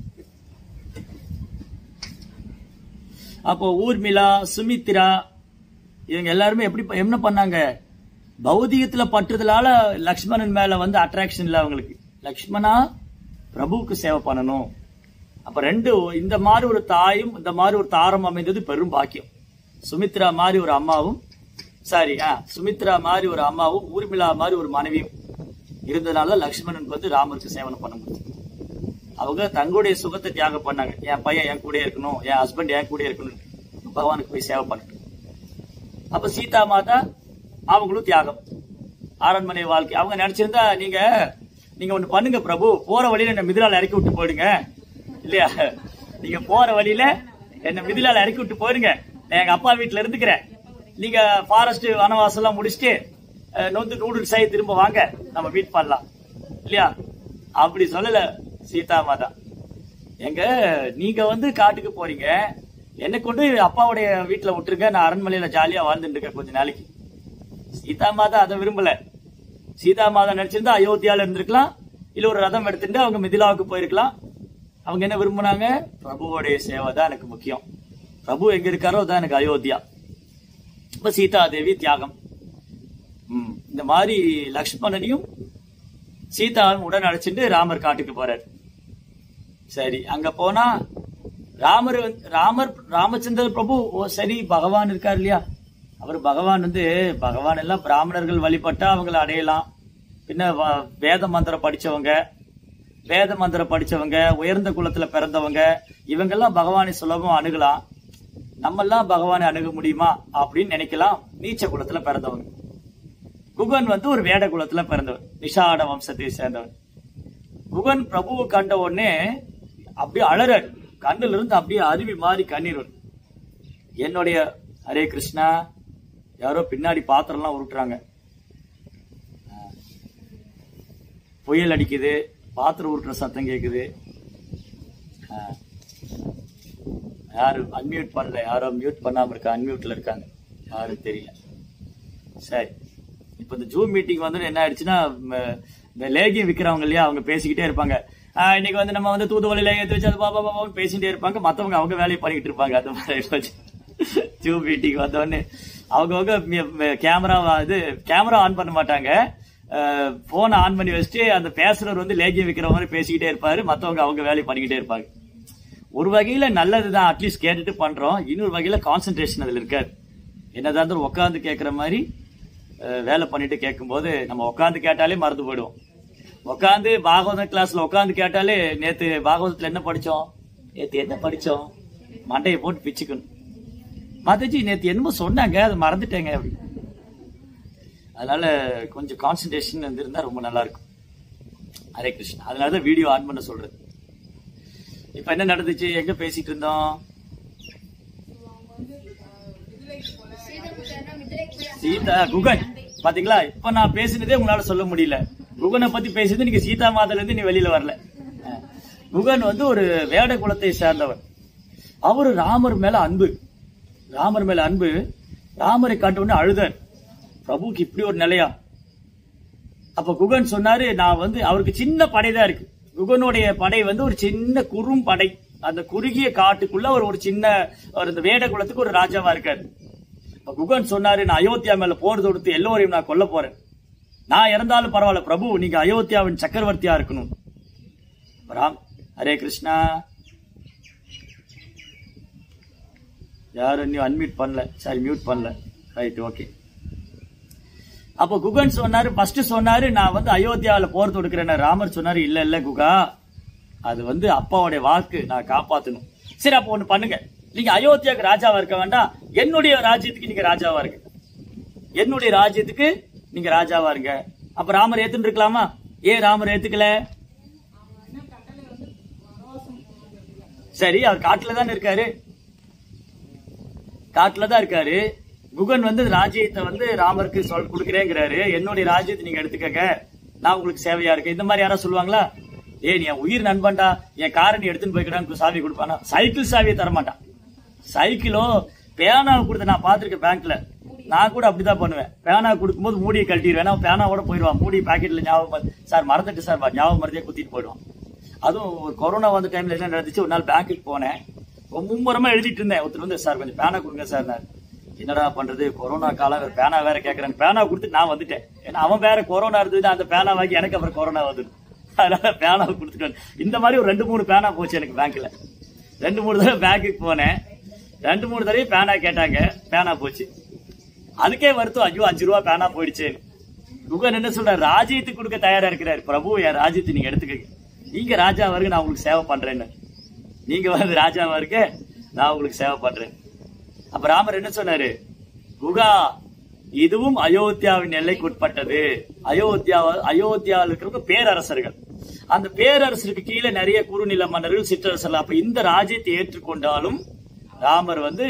அப்போ ஊர்மிளா சுமித்ரா இவங்க எல்லாருமே எப்படி ப- என்ன பண்ணாங்க பௌதிகத்துல பட்டுதலால லக்ஷ்மணன் மேல வந்து அட்ராக்ஷன் இல்ல அவங்களுக்கு லக்ஷ்மணா பிரபுவுக்கு சேவை பண்ணணும் அப்ப ரெண்டு இந்த மாதிரி ஒரு தாயும் இந்த மாதிரி ஒரு தாரம் அமைந்தது பெரும் பாக்கியம் சுமித்ரா மாதிரி ஒரு அம்மாவும் சாரி ஆ சுமித்ரா மாதிரி ஒரு அம்மாவும் ஊர்மிளா மாதிரி ஒரு மனைவியும் இருந்ததுனால லக்ஷ்மணனுக்கு வந்து ராமருக்கு சேவனம் பண்ண முடியும் அவங்க தங்களுடைய சுகத்தை தியாகம் பண்ணாங்க என் பையன் என் கூட இருக்கணும் என் ஹஸ்பண்ட் என் கூட இருக்கணும் பகவானுக்கு போய் சேவை பண்ணட்டும் அப்ப சீதா மாதா அவங்களும் தியாகம் அரண்மனை வாழ்க்கை அவங்க நினைச்சிருந்தா நீங்க நீங்க ஒண்ணு பண்ணுங்க பிரபு போற வழியில என்ன மிதிலால இறக்கி விட்டு போயிடுங்க இல்லையா நீங்க போற வழியில என்ன மிதிலால இறக்கி விட்டு போயிடுங்க நான் எங்க அப்பா வீட்டுல இருந்துக்கிறேன் நீங்க ஃபாரஸ்ட் வனவாசம் எல்லாம் முடிச்சுட்டு அஹ், நொந்து நூடுல்ஸ் ஆகி திரும்ப வாங்க நம்ம மீட் பண்ணலாம் இல்லையா அப்படி சொல்லல சீதா மாதா எங்க நீங்க வந்து காட்டுக்கு போறீங்க என்ன கொண்டு அப்பாவுடைய வீட்டுல விட்டுருங்க நான் அரண்மனையில ஜாலியா வாழ்ந்துட்டு இருக்கேன் கொஞ்ச நாளைக்கு சீதா மாதா அதை விரும்பல சீதா மாதா நினைச்சிருந்தா அயோத்தியால இருந்திருக்கலாம் இல்ல ஒரு ரதம் எடுத்துட்டு அவங்க மிதிலாவுக்கு போயிருக்கலாம் அவங்க என்ன விரும்புனாங்க பிரபுவோடைய சேவை தான் எனக்கு முக்கியம் பிரபு எங்க இருக்காரோ தான் எனக்கு அயோத்தியா இப்ப சீதா தேவி தியாகம் ம், இந்த மாதிரி லக்ஷ்மணனையும் சீதாவும் உடன் அழைச்சிட்டு ராமர் காட்டுக்கு போறார் சரி அங்க போனா ராமர் வந்து- ராமர் ராமச்சந்திர பிரபு ஓ சரி பகவான் இருக்கார் இல்லையா அவர் பகவான் வந்து பகவான் எல்லாம் பிராமணர்கள் வழிபட்டா அவங்களை அடையலாம் பின்ன வ- வேத மந்திரம் படிச்சவங்க வேத மந்திரம் படிச்சவங்க உயர்ந்த குலத்துல பிறந்தவங்க இவங்கெல்லாம் பகவானை சுலபம் அணுகலாம் நம்மெல்லாம் பகவானை அணுக முடியுமா அப்படின்னு நினைக்கலாம் நீச்ச குலத்துல பிறந்தவங்க குகன் வந்து ஒரு வேட குலத்துல பிறந்தவர் நிஷாட வம்சத்தை சேர்ந்தவர் குகன் பிரபுவை கண்ட உடனே அப்படியே அழறார் கண்ணுல இருந்து அப்படியே அருவி மாறி கண்ணீர் வரும் என்னுடைய ஹரே கிருஷ்ணா யாரோ பின்னாடி பாத்திரம்லாம் உருட்டுறாங்க ஆஹ். புயல் அடிக்குது பாத்திரம் உருட்டுற சத்தம் கேக்குது ஆஹ். யாரு அன்மியூட் பண்ணல யாரோ மியூட் பண்ணாம இருக்க அன்மியூட்ல இருக்காங்க யாரும் தெரியல சரி இப்ப இந்த ஜூம் மீட்டிங் வந்து என்ன ஆயிடுச்சுன்னா ம, இந்த லேகியம் விக்கிறவங்க இல்லையா அவங்க பேசிக்கிட்டே இருப்பாங்க ஆஹ் இன்னைக்கு வந்து நம்ம வந்து தூதுவளி லேகியத்தை வச்சு அது பாபா பாபான்னு பேசிட்டே இருப்பாங்க மத்தவங்க அவங்க வேலையை பண்ணிக்கிட்டு இருப்பாங்க அந்த மாதிரி ஜூம் மீட்டிங் வந்தோடனே அவங்கவுங்க கேமரா இது கேமரா ஆன் பண்ண மாட்டாங்க போனை ஆன் பண்ணி வச்சுட்டு அந்த பேசுறவர் வந்து லேகியம் விக்கிற மாதிரி பேசிக்கிட்டே இருப்பாரு மத்தவங்க அவங்க வேலையை பண்ணிக்கிட்டே இருப்பாங்க ஒரு வகையில நல்லதுதான் அட்லீஸ்ட் கேட்டுட்டு பண்றோம் இன்னொரு வகையில கான்சென்ட்ரேஷன் அதுல இருக்காது என்னதான் இருந்தாலும் உட்காந்து கேட்குற மாதிரி அஹ், வேலை பண்ணிட்டு கேட்கும்போது நம்ம உட்காந்து கேட்டாலே மறந்து போயிடுவோம் உட்காந்து பாகவத கிளாஸ்ல உட்காந்து கேட்டாலே நேத்து பாகவதத்துல என்ன படிச்சோம் நேத்து என்ன படிச்சோம் மண்டையை போட்டு பிச்சுக்கணும் மாதாஜி நேத்து என்னமோ சொன்னாங்க அதை மறந்துட்டேங்க அப்படி அதனால கொஞ்சம் கான்சென்ட்ரேஷன் இருந்திருந்தா ரொம்ப நல்லா இருக்கும் ஹரே கிருஷ்ணா அதனாலதான் வீடியோ ஆன் பண்ண சொல்றது இப்ப என்ன நடந்துச்சு எங்க பேசிட்டு இருந்தோம் சீதா குகன் பாத்தீங்களா இப்ப நான் பேசினதே உங்களால சொல்ல முடியல குகனை பத்தி பேசினது நீங்க சீதா மாதல இருந்து நீ வெளியில வரல அஹ். குகன் வந்து ஒரு வேட குலத்தை சேர்ந்தவர் அவரு ராமர் மேல அன்பு ராமர் மேல அன்பு ராமரை காட்ட உடனே அழுதார் பிரபுக்கு இப்படி ஒரு நிலையா அப்ப குகன் சொன்னாரு நான் வந்து அவருக்கு சின்ன படைதான் இருக்கு குகனுடைய படை வந்து ஒரு சின்ன குறும் படை அந்த குறுகிய காட்டுக்குள்ள ஒரு ஒரு சின்ன ஒரு இந்த வேட குலத்துக்கு ஒரு ராஜாவா இருக்காரு அப்ப குகன் சொன்னாரு நான் அயோத்தியா மேல போர் தொடுத்து எல்லோரையும் நான் கொல்ல போறேன் நான் இறந்தாலும் பரவாயில்ல பிரபு நீங்க அயோத்தியாவின் சக்கரவர்த்தியா இருக்கணும் ராம் ஹரே கிருஷ்ணா யாரும் இன்னும் அன்மியூட் பண்ணல சரி மியூட் பண்ணல ரைட் ஓகே அப்போ குகன் சொன்னாரு ஃபர்ஸ்ட் சொன்னாரு நான் வந்து அயோத்தியாவில போர் தொடுக்கிறேன் ராமர் சொன்னாரு இல்ல இல்ல குகா அது வந்து அப்பாவுடைய வாக்கு நான் காப்பாத்தணும் சரி அப்போ ஒண்ணு பண்ணுங்க நீங்க அயோத்தியாவுக்கு ராஜாவா இருக்க வேண்டாம் என்னுடைய ராஜ்யத்துக்கு நீங்க ராஜாவா இருங்க என்னுடைய ராஜ்யத்துக்கு நீங்க ராஜாவா இருங்க அப்ப ராமர் ஏத்துன்னு இருக்கலாமா ஏன் ராமர் ஏத்துக்கல சரி அவர் காட்டுல தானே இருக்காரு காட்டுல தான் இருக்காரு குகன் வந்து ராஜ்யத்தை வந்து ராமருக்கு சொல் கொடுக்குறேங்கிறாரு என்னுடைய ராஜ்யத்தை நீங்க எடுத்துக்கங்க நான் உங்களுக்கு சேவையா இருக்கேன் இந்த மாதிரி யாராவது சொல்லுவாங்களா ஏய் நீ என் உயிர் நண்பன்டா என் காரை நீ எடுத்துன்னு போய்க்கிட்டான்னு சாவி கொடுப்பானா சைக்கிள் சாவியை தர மாட்டான் சைக்கிளோ பேனா கொடுத்த நான் பார்த்திருக்கேன் பேங்க்ல நான் கூட அப்படிதான் பண்ணுவேன் பேனா கொடுக்கும்போது மூடியை கழட்டிடுவேன் ஏன்னா பேனாவோட போயிடுவான் மூடி பாக்கெட்ல ஞாபகம் மறந்து- சார் மறந்துட்டு சார் ஞாபகம் மறந்தே குத்திட்டு போயிடுவான் அதுவும் ஒரு கொரோனா வந்த டைம்ல என்ன நடந்துச்சு ஒரு நாள் பேங்க்குக்கு போனேன் ரொம்ப மும்முரமா எழுதிட்டு இருந்தேன் ஒருத்தர் வந்து சார் கொஞ்சம் பேனா கொடுங்க சார் நான் என்னடா பண்றது கொரோனா காலம் வேற பேனா வேற கேக்குறேன் பேனா கொடுத்து நான் வந்துட்டேன் ஏன்னா அவன் வேற கொரோனா இருந்தது அந்த பேனா வாங்கி எனக்கு அப்புறம் கொரோனா வந்தது அதனால பேனா கொடுத்துட்டு வந்தேன். இந்த மாதிரி ஒரு ரெண்டு மூணு பேனா போச்சு எனக்கு பேங்க்ல ரெண்டு மூணு தடவை பேங்க்குக்கு போனேன் ரெண்டு மூணு தடவை பேனா கேட்டாங்க பேனா போச்சு அதுக்கே வருத்தம் ஐயோ அஞ்சு ரூபா பேனா போயிடுச்சு குகன் என்ன சொல்றாரு ராஜ்யத்துக்கு கொடுக்க தயாரா இருக்கிறாரு பிரபு என் ராஜ்யத்தை நீங்க எடுத்துக்கங்க நீங்க ராஜா வருங்க நான் உங்களுக்கு சேவை பண்றேன்னு நீங்க வந்து ராஜாவா இருக்க நான் உங்களுக்கு சேவை பண்றேன் அப்ப ராமர் என்ன சொன்னாரு குகா இதுவும் அயோத்தியாவின் எல்லைக்கு உட்பட்டது அயோத்தியா அயோத்தியாவில் இருக்கிறவங்க பேரரசர்கள் அந்த பேரரசருக்கு கீழே நிறைய குறுநில மன்னர்கள் சிற்றரசர்கள் அப்ப இந்த ராஜ்யத்தை ஏற்றுக்கொண்டாலும் ராமர் வந்து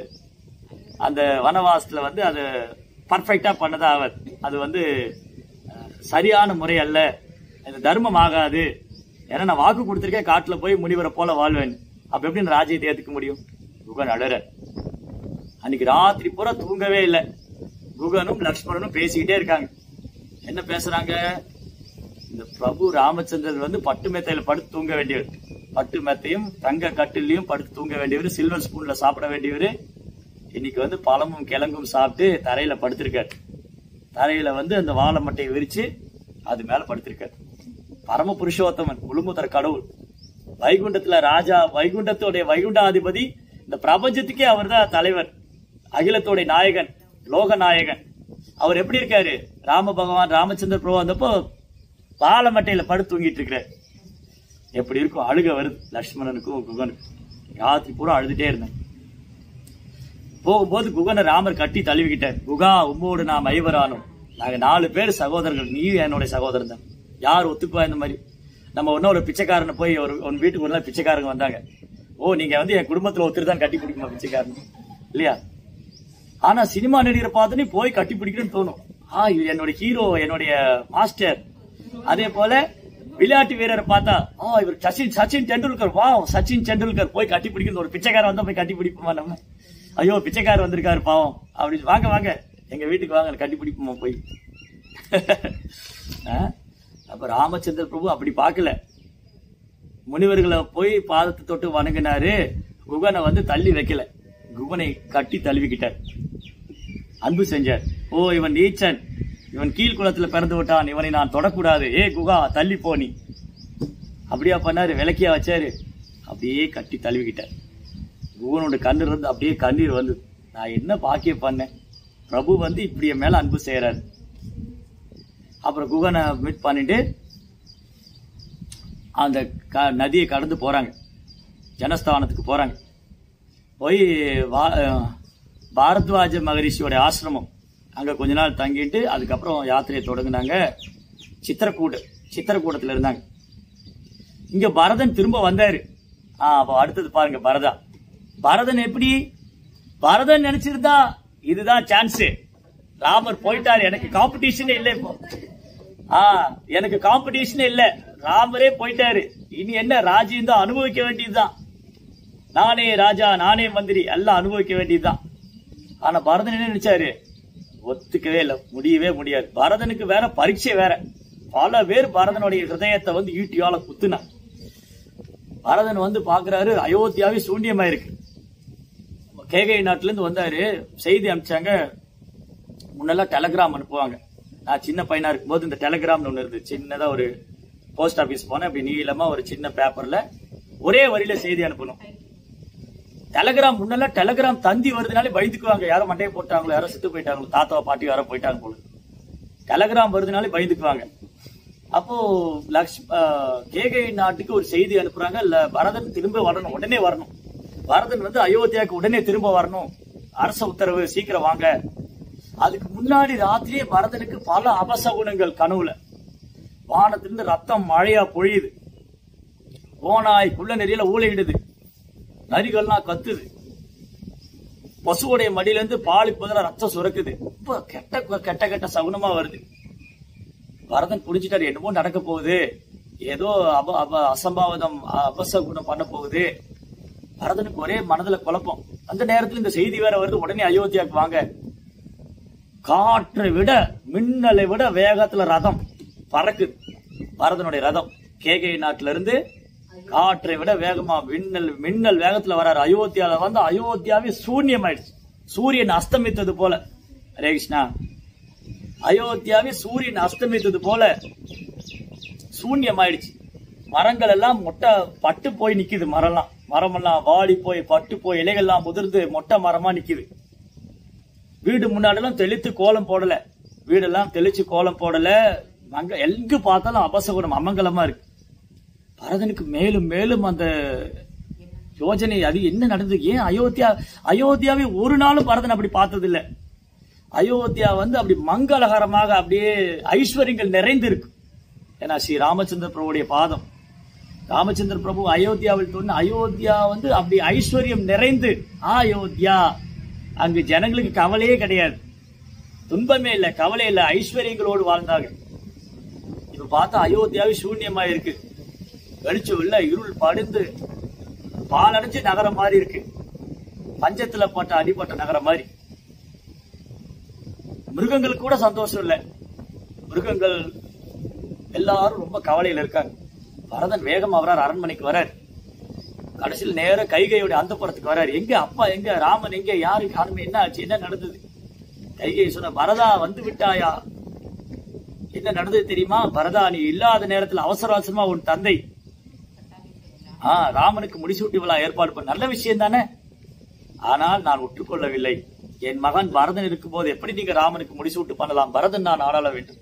அந்த வனவாசத்துல வந்து அது பர்ஃபெக்டா பண்ணதா அவர் அது வந்து அஹ், சரியான முறை அல்ல இது தர்மம் ஆகாது ஏன்னா நான் வாக்கு கொடுத்திருக்கேன் காட்டுல போய் முனிவரை போல வாழ்வேன் அப்ப எப்படி நான் ராஜ்யத்தை ஏத்துக்க முடியும் குகன் அழற அன்னைக்கு ராத்திரி பூரா தூங்கவே இல்லை குகனும் லக்ஷ்மணனும் பேசிக்கிட்டே இருக்காங்க என்ன பேசுறாங்க இந்த பிரபு ராமச்சந்திரன் வந்து பட்டு மெத்தையில படுத்து தூங்க வேண்டியவர் பட்டு மெத்தையும் தங்க கட்டிலையும் படுத்து தூங்க வேண்டியவர் சில்வர் ஸ்பூன்ல சாப்பிட வேண்டியவர் இன்னைக்கு வந்து பழமும் கிழங்கும் சாப்பிட்டு தரையில படுத்திருக்காரு தரையில வந்து அந்த வாழை மட்டையை விரிச்சு அது மேல படுத்திருக்காரு பரம புருஷோத்தமன் முழுமுதற கடவுள் வைகுண்டத்துல ராஜா வைகுண்டத்தோடைய வைகுண்டாதிபதி இந்த பிரபஞ்சத்துக்கே அவர்தான் தலைவர் அகிலத்தோடைய நாயகன் லோக நாயகன் அவர் எப்படி இருக்காரு ராம பகவான் ராமச்சந்திர பிரபு வந்தப்போ பாலமட்டையில படுத்து தூங்கிட்டு இருக்கிறார் எப்படி இருக்கும் அழுக வருது லக்ஷ்மணனுக்கும் குகனுக்கும் ராத்திரி பூரா அழுதுட்டே இருந்தேன் போகும்போது குகனை ராமர் கட்டி தழுவிக்கிட்டார் குகா உம்மோடு நாம் ஐவரானோம் நாங்க நாலு பேர் சகோதரர்கள் நீ என்னுடைய சகோதரன் தான் யார் ஒத்துக்குவா இந்த மாதிரி நம்ம ஒன்னும் ஒரு பிச்சைக்காரனை போய் ஒரு உன் வீட்டுக்கு ஒரு நாள் பிச்சைக்காரங்க வந்தாங்க ஓ நீங்க வந்து என் குடும்பத்துல ஒருத்தர் தான் கட்டி பிடிக்குமா பிச்சைக்காரன் இல்லையா ஆனா சினிமா நடிகரை பார்த்தோன்னே போய் கட்டி பிடிக்கணும்னு தோணும் ஆ இது என்னுடைய ஹீரோ என்னுடைய மாஸ்டர் அதே போல விளையாட்டு வீரரை பார்த்தா ஆ இவர் சச்சின் சச்சின் டெண்டுல்கர் வா சச்சின் டெண்டுல்கர் போய் கட்டி பிடிக்கணும் ஒரு பிச்சைக்காரன் வந்தா போய் கட்டி பிடிப்போமா நம்ம ஐயோ பிச்சைக்காரர் வந்திருக்காரு பாவம் அப்படின்னு வாங்க வாங்க எங்க வீட்டுக்கு வாங்க கட்டி பிடிப்போமா போய் ஆ? அப்ப ராமச்சந்திர பிரபு அப்படி பார்க்கல முனிவர்களை போய் பாதத்தை தொட்டு வணங்கினாரு குகனை வந்து தள்ளி வைக்கல குகனை கட்டி தழுவிக்கிட்டார் அன்பு செஞ்சார் ஓ இவன் நீச்சன் இவன் கீழ்குளத்துல பிறந்து விட்டான் இவனை நான் தொடக்கூடாது ஏ குகா தள்ளி போ நீ அப்படியா பண்ணாரு விளக்கியா வச்சாரு அப்படியே கட்டி தழுவிக்கிட்டார் குகனோட கண்ணு இருந்து அப்படியே கண்ணீர் வந்து நான் என்ன பாக்கியம் பண்ணேன் பிரபு வந்து இப்படி என் மேல அன்பு செய்யறாரு அப்புறம் குகனை மீட் பண்ணிட்டு அந்த க- நதியை கடந்து போறாங்க ஜனஸ்தானத்துக்கு போறாங்க போய் வா- அஹ் பாரத்வாஜ மகரிஷியோட ஆசிரமம் அங்க கொஞ்ச நாள் தங்கிட்டு அதுக்கப்புறம் யாத்திரையை தொடங்குனாங்க சித்திரக்கூடு சித்திரக்கூடத்துல இருந்தாங்க இங்க பரதன் திரும்ப வந்தாரு ஆ அப்போ அடுத்தது பாருங்க பரதா பரதன் எப்படி பரதன் நினைச்சிருந்தா இதுதான் சான்ஸ் ராமர் போயிட்டாரு எனக்கு காம்படிஷனே இல்லை இப்போ ஆ எனக்கு காம்படிஷனே இல்ல ராமரே போயிட்டாரு இனி என்ன ராஜ்யம் தான் அனுபவிக்க வேண்டியதுதான் நானே ராஜா நானே மந்திரி எல்லாம் அனுபவிக்க வேண்டியதுதான் ஆனா பரதன் என்ன நினைச்சாரு ஒத்துக்கவே இல்லை முடியவே முடியாது பரதனுக்கு வேற பரீட்சை வேற பல பேர் பரதனுடைய ஹிருதயத்தை வந்து ஈட்டியால குத்துனான் பரதன் வந்து பாக்குறாரு அயோத்தியாவே சூன்யமா இருக்கு கேகை நாட்டுல இருந்து வந்தாரு செய்தி அனுப்பிச்சாங்க முன்னெல்லாம் டெலகிராம் அனுப்புவாங்க நான் சின்ன பையனா இருக்கும்போது இந்த டெலகிராம்னு ஒண்ணு இருந்து சின்னதா ஒரு போஸ்ட் ஆபீஸ் போனேன் அப்படி நீளமா ஒரு சின்ன பேப்பர்ல ஒரே வரியில செய்தி அனுப்பணும் டெலகிராம் முன்னெல்லாம் டெலகிராம் தந்தி வருதுனாலே பயந்துக்குவாங்க யாரோ மண்டையை போட்டாங்களோ யாரோ செத்து போயிட்டாங்களோ தாத்தாவை பாட்டி யாரோ போயிட்டாங்க போல டெலகிராம் வருதுனாலே பயந்துக்குவாங்க அப்போ லக்ஷ் கேகை நாட்டுக்கு ஒரு செய்தி அனுப்புறாங்க இல்ல பரதன் திரும்ப வரணும் உடனே வரணும் பரதன் வந்து அயோத்தியாவுக்கு உடனே திரும்ப வரணும் அரச உத்தரவு சீக்கிரம் வாங்க அதுக்கு முன்னாடி ராத்திரியே பரதனுக்கு பல அபசகுனங்கள் கனவுல வானத்திலிருந்து ரத்தம் மழையா பொழியுது ஓனாய் குள்ள நெறியில ஊழையிடுது நரிகள்லாம் கத்துது பசுவுடைய மடியில இருந்து பால் இப்பதான் ரத்தம் சுரக்குது இப்ப கெட்ட கெட்ட கெட்ட சகுனமா வருது பரதன் புடிச்சிட்டாரு என்னமோ நடக்க போகுது ஏதோ அப அப அசம்பாவிதம் அபசகுணம் பண்ண போகுது பரதனுக்கு ஒரே மனதுல குழப்பம் அந்த நேரத்துல இந்த செய்தி வேற வருது உடனே அயோத்தியாக்கு வாங்க காற்றை விட மின்னலை விட வேகத்துல ரதம் பறக்குது பரதனுடைய ரதம் கேகை நாட்டுல இருந்து காற்றை விட வேகமா மின்னல் மின்னல் வேகத்துல வராரு அயோத்தியால வந்து அயோத்தியாவே சூன்யமாயிடுச்சு சூரியன் அஸ்தமித்தது போல ஹரே கிருஷ்ணா அயோத்தியாவே சூரியன் அஸ்தமித்தது போல சூன்யமாயிடுச்சு மரங்கள் எல்லாம் மொட்டை பட்டு போய் நிக்குது மரம்லாம் மரமெல்லாம் வாடி போய் பட்டு போய் இலைகள்லாம் முதிர்ந்து மொட்டை மரமா நிக்குது வீடு முன்னாடிலாம் தெளித்து கோலம் போடல வீடெல்லாம் தெளிச்சு கோலம் போடல அங்க எங்கு பார்த்தாலும் அபசகுணம் அமங்கலமா இருக்கு பரதனுக்கு மேலும் மேலும் அந்த யோஜனை அது என்ன நடந்தது ஏன் அயோத்தியா அயோத்தியாவை ஒரு நாளும் பரதன் அப்படி பார்த்தது இல்ல அயோத்தியா வந்து அப்படி மங்களகரமாக அப்படியே ஐஸ்வர்யங்கள் நிறைந்து இருக்கு ஏன்னா ஸ்ரீ ராமச்சந்திர பிரபுடைய பாதம் ராமச்சந்திர பிரபு அயோத்தியாவில் தோன்று அயோத்தியா வந்து அப்படி ஐஸ்வர்யம் நிறைந்து அயோத்தியா அங்கு ஜனங்களுக்கு கவலையே கிடையாது துன்பமே இல்லை கவலை இல்லை ஐஸ்வர்யங்களோடு வாழ்ந்தாங்க இப்ப பார்த்தா அயோத்தியாவே சூன்யமா இருக்கு வெளிச்சம் இல்ல இருள் படுந்து பாலடைஞ்சு நகரம் மாதிரி இருக்கு பஞ்சத்துல பட்ட அடிப்பட்ட நகரம் மாதிரி மிருகங்களுக்கு கூட சந்தோஷம் இல்லை மிருகங்கள் எல்லாரும் ரொம்ப கவலையில இருக்காங்க பரதன் வேகம் வரார் அரண்மனைக்கு வரார் கடைசியில் நேர கைகையோட அந்த புறத்துக்கு வராரு எங்க அப்பா எங்க ராமன் எங்க யாரு காணுமே என்ன ஆச்சு என்ன நடந்தது கைகை சொன்ன பரதா வந்து விட்டாயா என்ன நடந்தது தெரியுமா பரதா நீ இல்லாத நேரத்தில் அவசர அவசரமா உன் தந்தை ஆ ராமனுக்கு முடிசூட்டி விழா ஏற்பாடு பண்ண நல்ல விஷயம் தானே ஆனால் நான் ஒற்றுக்கொள்ளவில்லை என் மகன் பரதன் இருக்கும்போது எப்படி நீங்க ராமனுக்கு முடிசூட்டு பண்ணலாம் பரதன் நான் ஆளாள வேண்டும்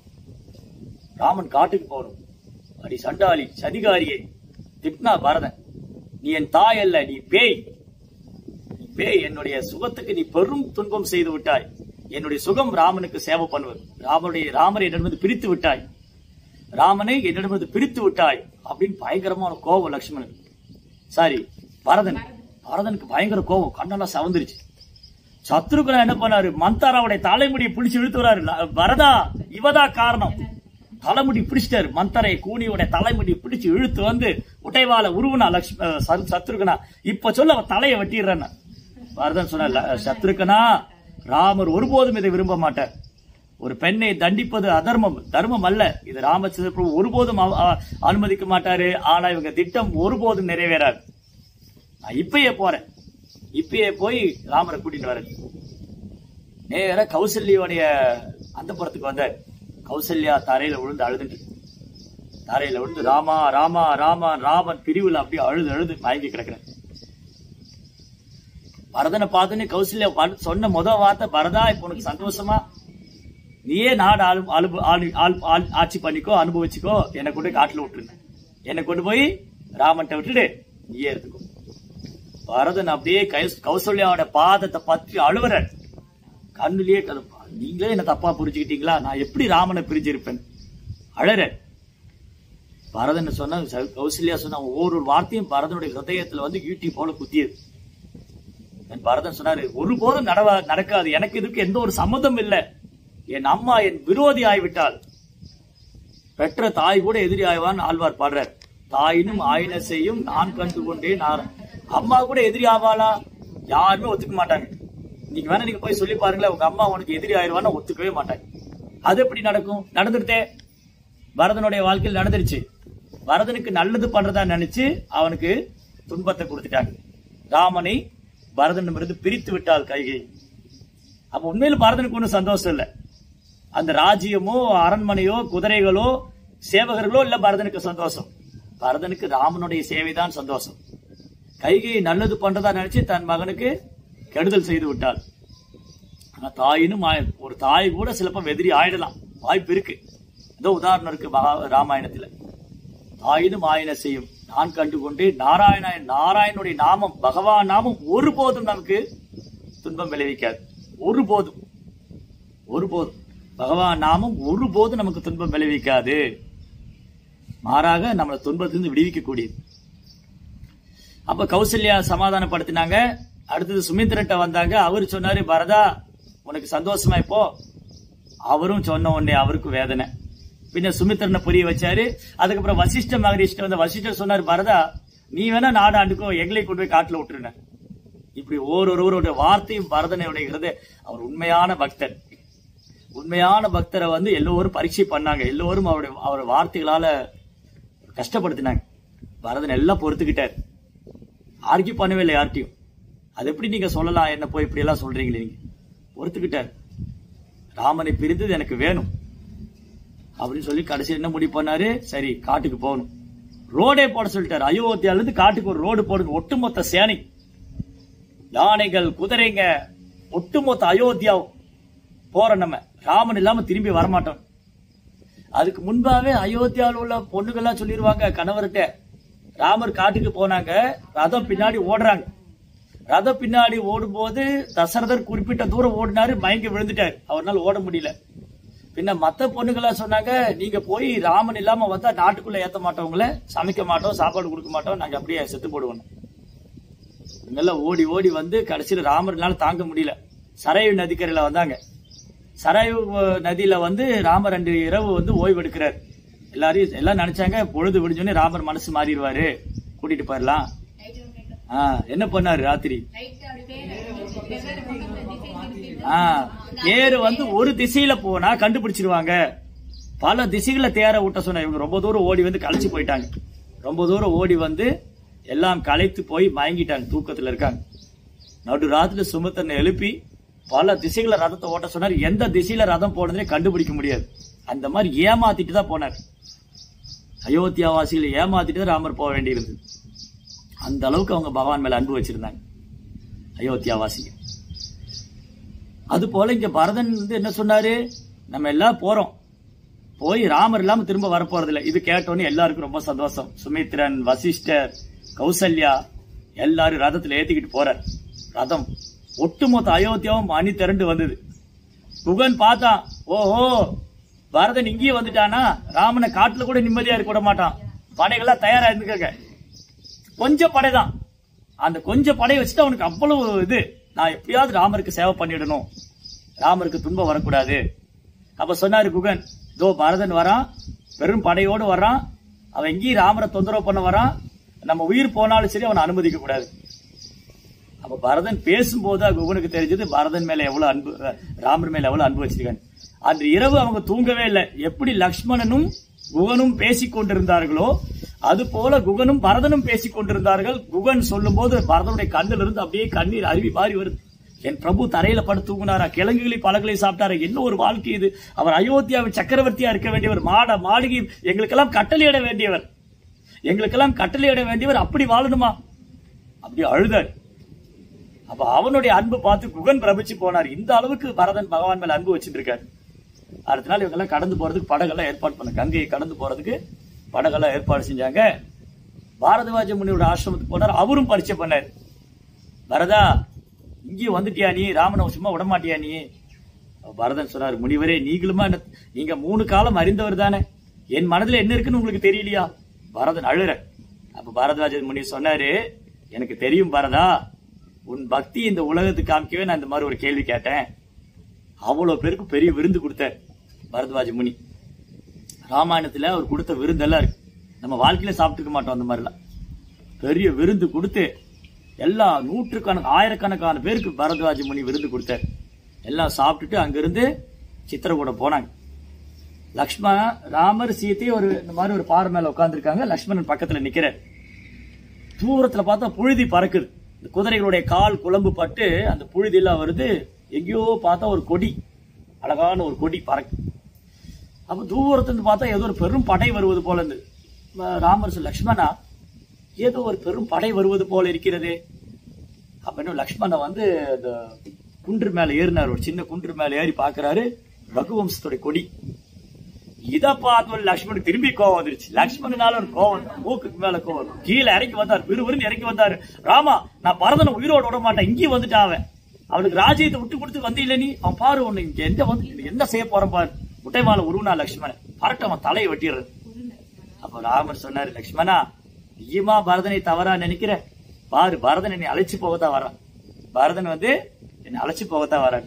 ராமன் காட்டுக்கு போகணும் அடி சண்டாளி சதிகாரியே திட்னா பரதன் நீ என் தாய் அல்ல நீ பேய் நீ பேய் என்னுடைய சுகத்துக்கு நீ பெரும் துன்பம் செய்து விட்டாய் என்னுடைய சுகம் ராமனுக்கு சேவை பண்ணுவது ராமனுடைய ராமரை என்னிடமிருந்து பிரித்து விட்டாய் ராமனை என்னிடமிருந்து பிரித்து விட்டாய் அப்படின்னு பயங்கரமான கோபம் லக்ஷ்மணன் சாரி பரதன் பரதனுக்கு பயங்கர கோபம் கண்ணெல்லாம் சவந்துருச்சு சத்ருகுணா என்ன பண்ணாரு மந்தாராவுடைய தலைமுடியை பிடிச்சு இழுத்து வராரு ல- பரதா இவதா காரணம் தலைமுடி பிடிச்சிட்டாரு மந்தரை கூனியோட தலைமுடி பிடிச்சு இழுத்து வந்து உடைவால உருவனா லக்ஷ்ம அஹ் சத்- சத்ருகனா இப்ப சொல்ல அவன் தலையை வெட்டிடுறேன்னு பரதன் சொன்ன சத்ருகனா ராமர் ஒருபோதும் இதை விரும்ப மாட்டார் ஒரு பெண்ணை தண்டிப்பது அதர்மம் தர்மம் அல்ல இது ராமச்சந்திர பிரபு ஒருபோதும் அவ- அ- அனுமதிக்க மாட்டாரு ஆனா இவங்க திட்டம் ஒருபோதும் நிறைவேறாது நான் இப்பயே போறேன் இப்பயே போய் ராமரை கூட்டிட்டு வரேன் நேரா கௌசல்யோடைய அந்த புறத்துக்கு வந்த கௌசல்யா தரையில விழுந்து அழுதுட்டு தரையில விழுந்து ராமா ராமா ராமா ராமன் பிரிவுல அப்படியே அழுது அழுது மயங்கி கிடக்குறேன் பரதனை பார்த்துன்னு கௌசல்யா ப- சொன்ன முத வார்த்தை பரதா இப்ப உனக்கு சந்தோஷமா நீயே நாடு ஆளு ஆளு ஆளு- ஆள் ஆள் ஆட்சி பண்ணிக்கோ அனுபவிச்சுக்கோ என்னை கொண்டு போய் காட்டுல விட்டுருங்க என்னை கொண்டு போய் ராமன்ட்ட விட்டுடு நீயே எடுத்துக்கோ பரதன் அப்படியே கை- கௌசல்யாவோட பாதத்தை பற்றி அழுவுறார் கண்ணுலயே கது- நீங்களே என்ன தப்பா புரிஞ்சுக்கிட்டீங்களா நான் எப்படி ராமனை பிரிஞ்சிருப்பேன் அழற பரதன் சொன்ன ச- கௌசல்யா சொன்ன ஒவ்வொரு வார்த்தையும் பரதனுடைய ஹிருதயத்துல வந்து ஈட்டி போல குத்தியது என் பரதன் சொன்னாரு ஒருபோதும் நடவா நடக்காது எனக்கு இதுக்கு எந்த ஒரு சம்மதம் இல்லை என் அம்மா என் விரோதி ஆய்விட்டாள் பெற்ற தாய் கூட எதிரி ஆய்வான் ஆழ்வார் பாடுறார் தாயினும் ஆயின செய்யும் நான் கண்டு கொண்டேன் நான் அம்மா கூட எதிரி ஆவாளா யாருமே ஒத்துக்க மாட்டாங்க நீங்க வேணா நீங்க போய் சொல்லி பாருங்களேன் உங்க அம்மா உனக்கு எதிரி ஆயிடுவான்னு ஒத்துக்கவே மாட்டாங்க அது எப்படி நடக்கும் நடந்துருத்தே பரதனுடைய வாழ்க்கையில் நடந்துருச்சு பரதனுக்கு நல்லது பண்றதா நினைச்சு அவனுக்கு துன்பத்தை கொடுத்துட்டாங்க ராமனை பரதனிடமிருந்து பிரித்து விட்டாள் கைகை அப்ப உண்மையில பரதனுக்கு ஒன்றும் சந்தோஷம் இல்லை அந்த ராஜ்யமோ அரண்மனையோ குதிரைகளோ சேவகர்களோ இல்ல பரதனுக்கு சந்தோஷம் பரதனுக்கு ராமனுடைய சேவைதான் சந்தோஷம் கைகையை நல்லது பண்றதா நினைச்சு தன் மகனுக்கு கெடுதல் செய்து விட்டாள் ஆனா தாயினும் ஆய- ஒரு தாய் கூட சிலப்பம் எதிரி ஆயிடலாம் வாய்ப்பு இருக்கு ஏதோ உதாரணம் இருக்கு மகா ராமாயணத்துல தாயினும் ஆயன செய்யும் நான் கண்டுகொண்டு நாராயண நாராயணனுடைய நாமம் பகவான் நாமம் ஒருபோதும் நமக்கு துன்பம் விளைவிக்காது ஒருபோதும் ஒருபோதும் பகவான் நாமம் ஒருபோதும் நமக்கு துன்பம் விளைவிக்காது மாறாக நம்மளை துன்பத்திலிருந்து விடுவிக்கக்கூடியது அப்ப கௌசல்யா சமாதானப்படுத்தினாங்க அடுத்தது சுமித்திரன்ட்ட வந்தாங்க அவரு சொன்னாரு பரதா உனக்கு சந்தோஷமா இப்போ அவரும் சொன்ன உடனே அவருக்கு வேதனை பின்ன சுமித்திரனை புரிய வச்சாரு அதுக்கப்புறம் வசிஷ்ட மகரிஷ்ட வந்து வசிஷ்டர் சொன்னாரு பரதா நீ வேணா நாடு ஆண்டுக்கோ எங்களை கொண்டு போய் காட்டுல விட்டுருன இப்படி ஓரொருவருடைய வார்த்தையும் பரதனுடைய ஹிருதய அவர் உண்மையான பக்தர் உண்மையான பக்தரை வந்து எல்லோரும் பரீட்சை பண்ணாங்க எல்லோரும் அவருடைய அவர் வார்த்தைகளால கஷ்டப்படுத்தினாங்க பரதன் எல்லாம் பொறுத்துக்கிட்டார் ஆர்கியூ பண்ணவே இல்லை யார்ட்டையும் அது எப்படி நீங்க சொல்லலாம் என்ன போய் இப்படி எல்லாம் சொல்றீங்களே நீங்க பொறுத்துக்கிட்டார் ராமனை பிரிந்தது எனக்கு வேணும் அப்படின்னு சொல்லி கடைசி என்ன முடிவு பண்ணாரு சரி காட்டுக்கு போகணும் ரோடே போட சொல்லிட்டாரு அயோத்தியால இருந்து காட்டுக்கு ஒரு ரோடு போடுங்க ஒட்டுமொத்த சேனை யானைகள் குதிரைங்க ஒட்டுமொத்த அயோத்தியா போற நம்ம ராமன் இல்லாம திரும்பி வரமாட்டோம் அதுக்கு முன்பாவே அயோத்தியாவில் உள்ள பொண்ணுகள்லாம் சொல்லிடுவாங்க கணவர்கிட்ட ராமர் காட்டுக்கு போனாங்க ரதம் பின்னாடி ஓடுறாங்க ரதம் பின்னாடி ஓடும்போது தசரதர் குறிப்பிட்ட தூரம் ஓடினாரு மயங்கி விழுந்துட்டார் அவரால் ஓட முடியல பின்ன மத்த பொண்ணுகளா சொன்னாங்க நீங்க போய் ராமன் இல்லாம வந்தா நாட்டுக்குள்ள ஏத்த மாட்டவங்கள சமைக்க மாட்டோம் சாப்பாடு கொடுக்க மாட்டோம் நாங்க அப்படியே செத்து போடுவோம் இவங்கெல்லாம் ஓடி ஓடி வந்து கடைசியில் ராமர்னால தாங்க முடியல சரையு நதிக்கரையில வந்தாங்க சரையு அஹ், நதியில வந்து ராமர் ரெண்டு இரவு வந்து ஓய்வு எடுக்கிறார் எல்லாரையும் எல்லாம் நினைச்சாங்க பொழுது விடிஞ்சோடனே ராமர் மனசு மாறிடுவாரு கூட்டிட்டு போயிடலாம் ஆ, என்ன பண்ணாரு ராத்திரி ஆ, தேர் வந்து ஒரு திசையில போனா கண்டுபிடிச்சிருவாங்க பல திசைகளை தேர விட்ட சொன்ன இவங்க ரொம்ப தூரம் ஓடி வந்து களைச்சு போயிட்டாங்க ரொம்ப தூரம் ஓடி வந்து எல்லாம் களைத்து போய் மயங்கிட்டாங்க தூக்கத்துல இருக்காங்க நடு ராத்திரி சுமத்தனை எழுப்பி பல திசைகளை ரதத்தை ஓட்ட சொன்னார் எந்த திசையில ரதம் போனதுனே கண்டுபிடிக்க முடியாது அந்த மாதிரி ஏமாத்திட்டு தான் போனார் அயோத்தியாவாசிகளை ஏமாத்திட்டு தான் ராமர் போக வேண்டியிருந்தது அந்த அளவுக்கு அவங்க பகவான் மேல அன்பு வச்சிருந்தாங்க அயோத்தியாவாசிகள் அது போல இங்க பரதன் வந்து என்ன சொன்னாரு நம்ம எல்லாம் போறோம் போய் ராமர் இல்லாம திரும்ப வரப்போறது இல்ல இது கேட்டோன்னே எல்லாருக்கும் ரொம்ப சந்தோஷம் சுமித்ரன் வசிஷ்டர் கௌசல்யா எல்லாரும் ரதத்துல ஏத்திக்கிட்டு போறார் ரதம் ஒட்டுமொத்த அயோத்தியாவும் அணி திரண்டு வந்தது குகன் பார்த்தான் ஓஹோ பரதன் இங்கேயே வந்துட்டானா ராமனை காட்டுல கூட நிம்மதியா இருக்க விட மாட்டான் படைகள்லாம் தயாரா இருந்துக்கங்க கொஞ்சம் படைதான் அந்த கொஞ்சம் படையை வச்சுட்டு அவனுக்கு அவ்வளவு இது நான் எப்படியாவது ராமருக்கு சேவை பண்ணிடணும் ராமருக்கு துன்பம் வரக்கூடாது அப்ப சொன்னாரு குகன் தோ பரதன் வரான் பெரும் படையோடு வர்றான் அவன் எங்கேயும் ராமரை தொந்தரவு பண்ண வரான் நம்ம உயிர் போனாலும் சரி அவனை அனுமதிக்க கூடாது அப்ப பரதன் பேசும்போது குகனுக்கு தெரிஞ்சது பரதன் மேல எவ்வளவு அன்பு அஹ், ராமர் மேல எவ்வளவு அன்பு வச்சிருக்காங்க அன்று இரவு அவங்க தூங்கவே இல்லை எப்படி லக்ஷ்மணனும் குகனும் பேசிக் கொண்டிருந்தார்களோ அது போல குகனும் பரதனும் பேசிக் கொண்டிருந்தார்கள் குகன் சொல்லும்போது பரதனுடைய கண்ணில் இருந்து அப்படியே கண்ணீர் அருவி மாறி வருது என் பிரபு தரையில படுத்து தூங்கினாரா கிழங்குகளை பழங்களை சாப்பிட்டாரா என்ன ஒரு வாழ்க்கை இது அவர் அயோத்தியாவின் சக்கரவர்த்தியா இருக்க வேண்டியவர் மாட மாளிகை எங்களுக்கெல்லாம் கட்டளையிட வேண்டியவர் எங்களுக்கெல்லாம் கட்டளையிட வேண்டியவர் அப்படி வாழணுமா அப்படி அழுதார் அப்ப அவனுடைய அன்பு பார்த்து குகன் பிரமிச்சு போனார் இந்த அளவுக்கு பரதன் பகவான் மேல அன்பு வச்சுட்டு இருக்காரு அடுத்த நாள் இவங்க எல்லாம் கடந்து போறதுக்கு படகெல்லாம் ஏற்பாடு பண்ண கங்கையை கடந்து போறதுக்கு படகெல்லாம் ஏற்பாடு செஞ்சாங்க பாரதவாஜ முனியோட ஆசிரமத்துக்கு போனார் அவரும் பரிச்சை பண்ணார் பரதா இங்கேயும் வந்துட்டியா நீ ராமனை சும்மா விட மாட்டியா நீ அப்ப பரதன் சொன்னார் முனிவரே நீங்களுமா என்ன நீங்க மூணு காலம் அறிந்தவர் தானே என் மனதுல என்ன இருக்குன்னு உங்களுக்கு தெரியலையா பரதன் அழுற அப்ப பாரதராஜ முனி சொன்னாரு எனக்கு தெரியும் பரதா உன் பக்தி இந்த உலகத்துக்கு காமிக்கவே நான் இந்த மாதிரி ஒரு கேள்வி கேட்டேன் அவ்வளவு பேருக்கு பெரிய விருந்து கொடுத்தார் பரத்வாஜ முனி ராமாயணத்துல அவர் கொடுத்த விருந்தெல்லாம் இருக்கு நம்ம வாழ்க்கையில சாப்பிட்டுக்க மாட்டோம் அந்த மாதிரிலாம் பெரிய விருந்து கொடுத்து எல்லா நூற்றுக்கணக்கு ஆயிரக்கணக்கான பேருக்கு பரத்வாஜ முனி விருந்து கொடுத்தார் எல்லாம் சாப்பிட்டுட்டு அங்கிருந்து சித்திரகூடம் போனாங்க லக்ஷ்மண ராமர் சீத்தை ஒரு இந்த மாதிரி ஒரு பாறை மேல உட்கார்ந்திருக்காங்க லக்ஷ்மணன் பக்கத்துல நிக்கிறார் தூரத்துல பார்த்தா புழுதி பறக்குது இந்த குதிரைகளுடைய கால் குழம்பு பட்டு அந்த புழுதி எல்லாம் வருது எங்கேயோ பார்த்தா ஒரு கொடி அழகான ஒரு கொடி பறக்கு அப்ப தூரத்துல இருந்து பார்த்தா ஏதோ ஒரு பெரும் படை வருவது போல இருந்து ம- ராமர் சொல் லக்ஷ்மணா ஏதோ ஒரு பெரும் படை வருவது போல இருக்கிறதே அப்ப இன்னும் லக்ஷ்மணன் வந்து அந்த குன்று மேல ஏறினார் ஒரு சின்ன குன்று மேல ஏறி பாக்குறாரு ரகுவம்சத்துடைய கொடி இத பார்த்து லக்ஷ்மணன் திரும்பி கோவம் வந்துருச்சு லக்ஷ்மணனால ஒரு கோவம் மூக்குக்கு மேல கோவம் கீழே இறங்கி வந்தார் விறுவிறுன்னு இறங்கி வந்தாரு ராமா நான் பரதனை உயிரோட விட மாட்டேன் இங்கேயும் வந்துட்டான் அவன் அவனுக்கு ராஜ்யத்தை விட்டு கொடுத்து வந்து இல்ல நீ அவன் பாரு உன்னை இங்க எந்த வந்து இங்க என்ன செய்ய போறான் பாரு முட்டைமால உருவனா லக்ஷ்மணன் பரட்டு அவன் தலையை வெட்டிடுறது அப்ப ராமர் சொன்னாரு லக்ஷ்மணா நீயுமா பரதனை தவறா நினைக்கிற பாரு பரதன் என்னை அழைச்சு போகத்தான் வரான் பரதன் வந்து என்னை அழைச்சு போகத்தான் வரான்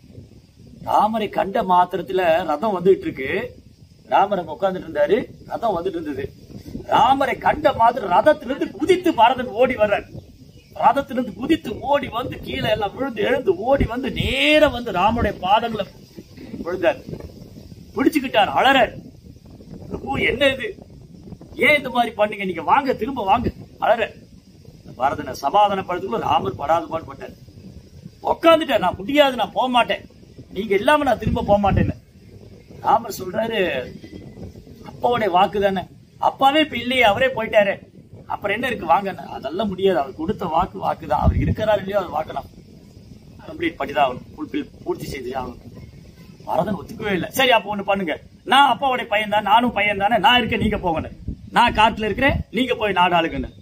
ராமரை கண்ட மாத்திரத்துல ரதம் வந்துட்டு இருக்கு ராமர் அங்க உட்கார்ந்துட்டு இருந்தாரு ரதம் வந்துட்டு இருந்தது ராமரை கண்ட மாத்திரம் ரதத்திலிருந்து குதித்து பரதன் ஓடி வர்றார் ரதத்திலிருந்து குதித்து ஓடி வந்து கீழே எல்லாம் விழுந்து எழுந்து ஓடி வந்து நேரா வந்து ராமருடைய பாதங்களை விழுந்தார் பிடிச்சுக்கிட்டார் அலறார் பிரபு என்ன இது ஏன் இந்த மாதிரி பண்ணீங்க நீங்க வாங்க திரும்ப வாங்க அலற பரதனை சமாதானப்படுத்துக்குள்ள ராமர் படாத பாடுபட்டார் உட்காந்துட்டார் நான் முடியாது நான் போக மாட்டேன் நீங்க இல்லாம நான் திரும்ப போக மாட்டேன்னு ராமர் சொல்றாரு அப்பாவுடைய வாக்கு தானே அப்பாவே இப்ப இல்லையே அவரே போயிட்டாரு அப்புறம் என்ன இருக்கு வாங்க அதெல்லாம் முடியாது அவர் கொடுத்த வாக்கு வாக்கு தான் அவர் இருக்கிறார் இல்லையோ அவர் வாக்கு தான் கம்ப்ளீட் பண்ணிதான் ஆகணும் ஃபுல்பில் பூர்த்தி செய்து ஆகணும் பரதன் ஒத்துக்கவே இல்லை சரி அப்போ ஒண்ணு பண்ணுங்க நான் அப்பாவுடைய பையன் தான் நானும் பையன் தானே நான் இருக்கேன் நீங்க போங்கன்னு நான் காட்டுல இருக்கிறேன் நீங்க போய் நாடு ஆளுங்கன்னு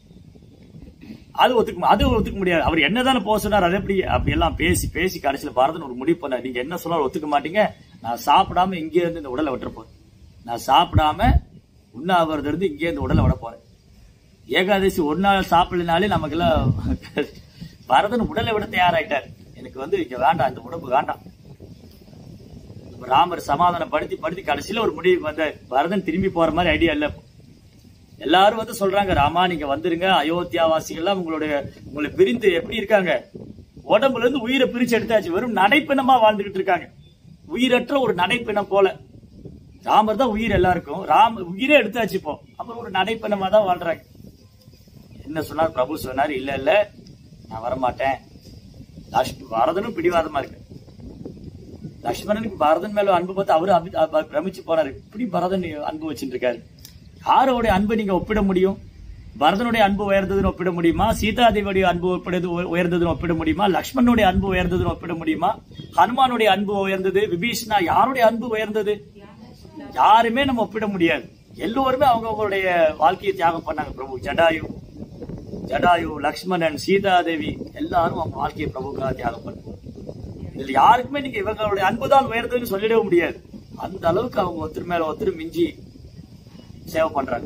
அது ஒத்துக்க அது ஒத்துக்க முடியாது அவர் என்னதானே போக சொன்னார் அது எப்படி அப்படி எல்லாம் பேசி பேசி கடைசியில பரதன் ஒரு முடிவு பண்ணார் நீங்க என்ன சொன்னாலும் ஒத்துக்க மாட்டீங்க நான் சாப்பிடாம இங்கே இருந்து இந்த உடலை விட்டுற போறேன் நான் சாப்பிடாம உண்ணாவிரதம் இருந்து இங்கே இந்த உடலை விட போறேன் ஏகாதசி ஒரு நாள் சாப்பிடலனாலே நமக்கெல்லாம் பரதன் உடலை விட தயாராயிட்டார் எனக்கு வந்து இங்க வேண்டாம் இந்த உடம்பு வேண்டாம் ராமர் சமாதானப்படுத்தி படுத்தி கடைசியில ஒரு முடிவுக்கு வந்தார் பரதன் திரும்பி போற மாதிரி ஐடியா இல்ல இப்போ. எல்லாரும் வந்து சொல்றாங்க ராமா நீங்க வந்துருங்க அயோத்தியாவாசிகள்லாம் உங்களுடைய உங்களை பிரிந்து எப்படி இருக்காங்க உடம்புல இருந்து உயிரை பிரிச்சு எடுத்தாச்சு வெறும் நடைப்பிணமா வாழ்ந்துகிட்டு இருக்காங்க உயிரற்ற ஒரு நடைப்பிணம் போல ராமர் தான் உயிர் எல்லாருக்கும் ராம உயிரே எடுத்தாச்சு இப்போ அப்புறம் ஒரு நடைப்பிணமா தான் வாழ்றாங்க என்ன சொன்னார் பிரபு சொன்னார் இல்ல இல்ல நான் வரமாட்டேன் லக்ஷ்மி பரதனும் பிடிவாதமா இருக்கு லக்ஷ்மணனுக்கு பரதன் மேல அன்பு பார்த்து அவரு அபி- அப- பிரமிச்சு போனாரு இப்படி பரதன் அன்பு வச்சுட்டு இருக்காரு யாரோடைய அன்பை நீங்க ஒப்பிட முடியும் பரதனுடைய அன்பு உயர்ந்ததுன்னு ஒப்பிட முடியுமா சீதாதேவியுடைய அன்பு ஒப்பிடுது உயர்ந்ததுன்னு ஒப்பிட முடியுமா லக்ஷ்மணனுடைய அன்பு உயர்ந்ததுன்னு ஒப்பிட முடியுமா ஹனுமானுடைய அன்பு உயர்ந்தது விபீஷணா யாருடைய அன்பு உயர்ந்தது யாருமே நம்ம ஒப்பிட முடியாது எல்லோருமே அவங்க அவங்களுடைய வாழ்க்கையை தியாகம் பண்ணாங்க பிரபு ஜடாயு ஜடாயு லக்ஷ்மணன் சீதாதேவி எல்லாரும் அவங்க வாழ்க்கையை பிரபுக்காக தியாகம் பண்ணாங்க இதுல யாருக்குமே நீங்க இவங்களுடைய அன்புதான் உயர்ந்ததுன்னு சொல்லிடவே முடியாது அந்த அளவுக்கு அவங்க ஒருத்தர் மேல ஒருத்தர் மிஞ்சி சேவை பண்றாங்க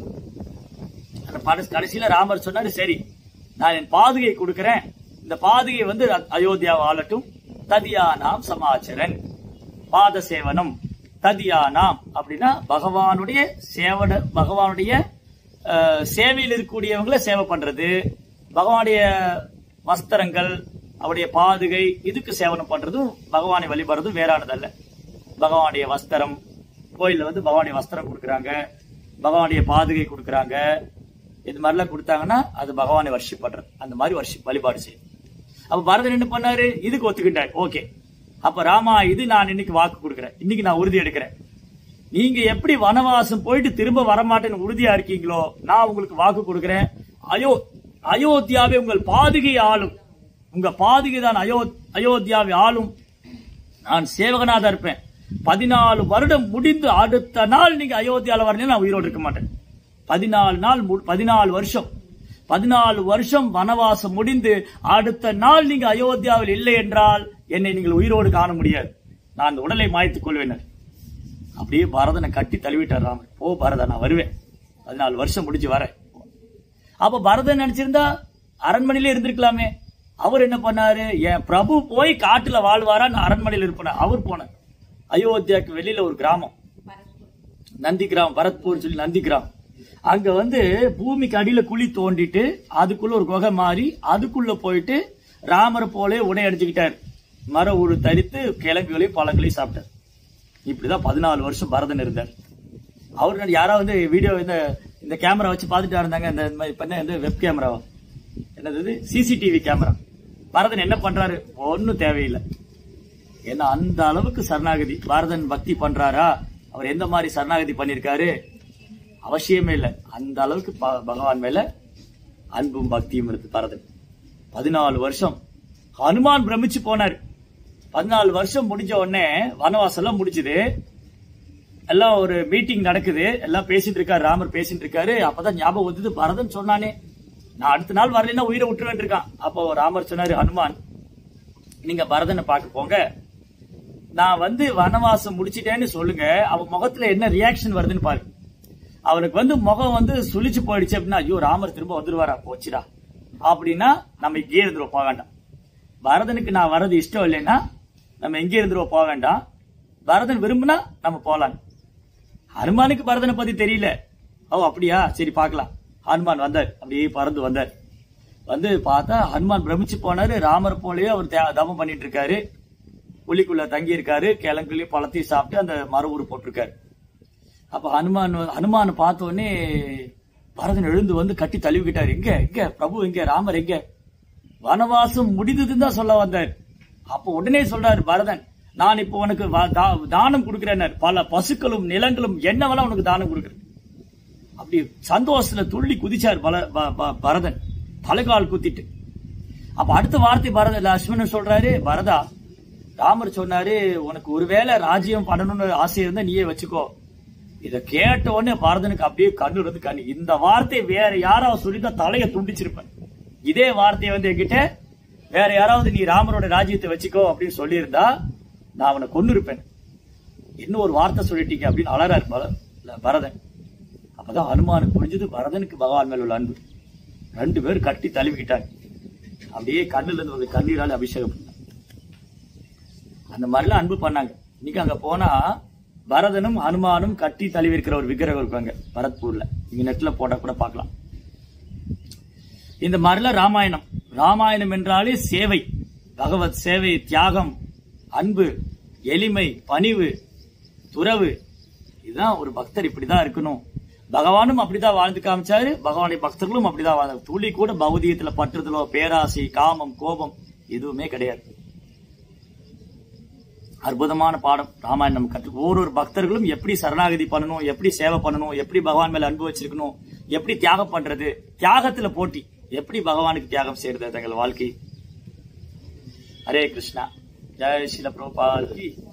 அந்த பட- கடைசியில ராமர் சொன்னாரு சரி நான் என் பாதுகை கொடுக்கிறேன் இந்த பாதுகை வந்து அ- அயோத்தியாவை ஆளட்டும் ததியானாம் சமாச்சரன் பாத சேவனம் ததியானாம் அப்படின்னா பகவானுடைய சேவன பகவானுடைய அஹ், சேவையில் இருக்கக்கூடியவங்கள சேவை பண்றது பகவானுடைய வஸ்திரங்கள் அவருடைய பாதுகை இதுக்கு சேவனம் பண்றதும் பகவானை வழிபடுறதும் வேறானதல்ல பகவானுடைய வஸ்திரம் கோயில்ல வந்து பகவானுடைய வஸ்திரம் கொடுக்குறாங்க பகவானுடைய பாதுகை கொடுக்குறாங்க இது மாதிரிலாம் கொடுத்தாங்கன்னா அது பகவானை வர்ஷிப் பண்றது அந்த மாதிரி வர்ஷிப் வழிபாடு செய்யும் அப்ப பரதன் என்ன பண்ணாரு இதுக்கு ஒத்துக்கிட்டார் ஓகே அப்ப ராமா இது நான் இன்னைக்கு வாக்கு கொடுக்குறேன் இன்னைக்கு நான் உறுதி எடுக்கிறேன் நீங்க எப்படி வனவாசம் போயிட்டு திரும்ப வரமாட்டேன்னு உறுதியா இருக்கீங்களோ நான் உங்களுக்கு வாக்கு கொடுக்கிறேன் அயோ அயோத்தியாவை உங்கள் பாதுகை ஆளும் உங்க பாதுகை தான் அயோ அயோத்தியாவை ஆளும் நான் சேவகனா தான் இருப்பேன் பதினாலு வருடம் முடிந்து அடுத்த நாள் நீங்க அயோத்தியால வரணும் நான் உயிரோடு இருக்க மாட்டேன் பதினாலு நாள் மு- பதினாலு வருஷம் பதினாலு வருஷம் வனவாசம் முடிந்து அடுத்த நாள் நீங்க அயோத்தியாவில் இல்லை என்றால் என்னை நீங்கள் உயிரோடு காண முடியாது நான் அந்த உடலை மாய்த்துக் கொள்வேன் அப்படியே பரதனை கட்டி தழுவிட்டார் ராமர் போ பரதன் நான் வருவேன் பதினாலு வருஷம் முடிச்சு வரேன் அப்ப பரதன் நினைச்சிருந்தா அரண்மனையில இருந்திருக்கலாமே அவர் என்ன பண்ணாரு என் பிரபு போய் காட்டுல வாழ்வாரா நான் அரண்மனையில இருப்பேன் அவர் போனார் அயோத்தியாக்கு வெளியில ஒரு கிராமம் நந்தி கிராமம் பரத்பூர் சொல்லி நந்தி கிராமம் அங்க வந்து பூமிக்கு அடியில குழி தோண்டிட்டு அதுக்குள்ள ஒரு குகை மாறி அதுக்குள்ள போயிட்டு ராமர் போலே உடை அடிச்சுக்கிட்டார் மர ஊடு தரித்து கிழங்குகளையும் பழங்களையும் சாப்பிட்டார் இப்படிதான் பதினாலு வருஷம் பரதன் இருந்தார் அவர் யாரோ வந்து வீடியோ இந்த இந்த கேமரா வச்சு பார்த்துட்டு இருந்தாங்க இந்த இந்த மாதிரி பண்ண இந்த வெப் கேமராவா என்னது சிசிடிவி கேமரா பரதன் என்ன பண்றாரு ஒன்னும் தேவையில்லை ஏன்னா அந்த அளவுக்கு சரணாகதி பாரதன் பக்தி பண்றாரா அவர் எந்த மாதிரி சரணாகதி பண்ணிருக்காரு அவசியமே இல்லை அந்த அளவுக்கு ப- பகவான் மேல அன்பும் பக்தியும் இருக்கு பரதன் பதினாலு வருஷம் ஹனுமான் பிரமிச்சு போனார் பதினாலு வருஷம் முடிஞ்ச உடனே வனவாசம் எல்லாம் முடிஞ்சது எல்லாம் ஒரு மீட்டிங் நடக்குது எல்லாம் பேசிட்டு இருக்காரு ராமர் பேசிட்டு இருக்காரு அப்பதான் ஞாபகம் வந்தது பரதன் சொன்னானே நான் அடுத்த நாள் வரலைன்னா உயிரை விட்டுருவேன் இருக்கான் அப்போ ராமர் சொன்னாரு ஹனுமான் நீங்க பரதனை பார்க்க போங்க நான் வந்து வனவாசம் முடிச்சிட்டேன்னு சொல்லுங்க அவன் முகத்துல என்ன ரியாக்ஷன் வருதுன்னு பாரு அவனுக்கு வந்து முகம் வந்து சுழிச்சு போயிடுச்சு அப்படின்னா ஐயோ ராமர் திரும்ப வந்துருவாரா போச்சுடா அப்படின்னா நம்ம இங்கே இருந்துருவோம் போக வேண்டாம் பரதனுக்கு நான் வர்றது இஷ்டம் இல்லைன்னா நம்ம எங்கே இருந்துருவோம் போக வேண்டாம் பரதன் விரும்பினா நம்ம போலாம் ஹனுமானுக்கு பரதனை பத்தி தெரியல ஓ அப்படியா சரி பார்க்கலாம் ஹனுமான் வந்தார் அப்படியே பறந்து வந்தார் வந்து பார்த்தா ஹனுமான் பிரமிச்சு போனாரு ராமர் போலயே அவர் தே- தவம் பண்ணிட்டு இருக்காரு புலிக்குள்ள தங்கி இருக்காரு கிழங்குலயும் பழத்தையும் சாப்பிட்டு அந்த மர ஊரு போட்டிருக்காரு அப்ப ஹனுமான் வ- ஹனுமானை பார்த்த உடனே பரதன் எழுந்து வந்து கட்டி தழுவிக்கிட்டாரு எங்க எங்க பிரபு எங்க ராமர் எங்க வனவாசம் முடிந்ததுன்னு தான் சொல்ல வந்தார் அப்ப உடனே சொல்றாரு பரதன் நான் இப்போ உனக்கு வா- தா- தானம் கொடுக்கிறேன் பல பசுக்களும் நிலங்களும் என்னவெல்லாம் உனக்கு தானம் கொடுக்கிறேன் அப்படி சந்தோஷத்துல துள்ளி குதிச்சார் பல ப- ப- பரதன் தலைகால் குத்திட்டு அப்ப அடுத்த வார்த்தை பரத லட்சுமணன் சொல்றாரு பரதா ராமர் சொன்னாரு உனக்கு ஒருவேளை ராஜ்யம் பண்ணணும்னு ஆசை இருந்தா நீயே வச்சுக்கோ இத கேட்ட உடனே பரதனுக்கு அப்படியே கண்ணு இருந்து கண்ணு இந்த வார்த்தை வேற யாராவது சொல்லிதான் தலையை துண்டிச்சிருப்பேன் இதே வார்த்தையை வந்து என்கிட்ட வேற யாராவது நீ ராமரோட ராஜ்யத்தை வச்சுக்கோ அப்படின்னு சொல்லியிருந்தா நான் அவனை கொண்டு இருப்பேன் இன்னும் ஒரு வார்த்தை சொல்லிட்டீங்க அப்படின்னு அலறாரு பர- இல்ல, பரதன் அப்பதான் ஹனுமானுக்கு புரிஞ்சது பரதனுக்கு பகவான் மேல உள்ள அன்பு ரெண்டு பேரும் கட்டி தழுவிக்கிட்டாங்க அப்படியே கண்ணுல இருந்து ஒரு கண்ணீரால அபிஷேகம் பண்ணாங்க அந்த மாதிரிலாம் அன்பு பண்ணாங்க இன்னைக்கு அங்க போனா பரதனும் ஹனுமானும் கட்டி தழுவி இருக்கிற ஒரு விக்கிரகம் இருக்காங்க பரத்பூர்ல நீங்க நெட்ல போட்டா கூட பார்க்கலாம் இந்த மாதிரிலாம் ராமாயணம் ராமாயணம் என்றாலே சேவை பகவத் சேவை தியாகம் அன்பு எளிமை பணிவு துறவு இதுதான் ஒரு பக்தர் இப்படிதான் இருக்கணும் பகவானும் அப்படிதான் வாழ்ந்து காமிச்சாரு பகவானுடைய பக்தர்களும் அப்படிதான் வாழ்ந்தாங்க துளி கூட பௌதியத்துல பற்றுதலோ பேராசை காமம் கோபம் எதுவுமே கிடையாது அற்புதமான பாடம் ராமாயணம் நம்ம கற்று ஒவ்வொரு பக்தர்களும் எப்படி சரணாகதி பண்ணணும் எப்படி சேவை பண்ணணும் எப்படி பகவான் மேல அன்பு வச்சிருக்கணும் எப்படி தியாகம் பண்றது தியாகத்துல போட்டி எப்படி பகவானுக்கு தியாகம் செய்யறது தங்கள் வாழ்க்கை ஹரே கிருஷ்ணா ஜெய் ஸ்ரீல பிரபுபாத் கி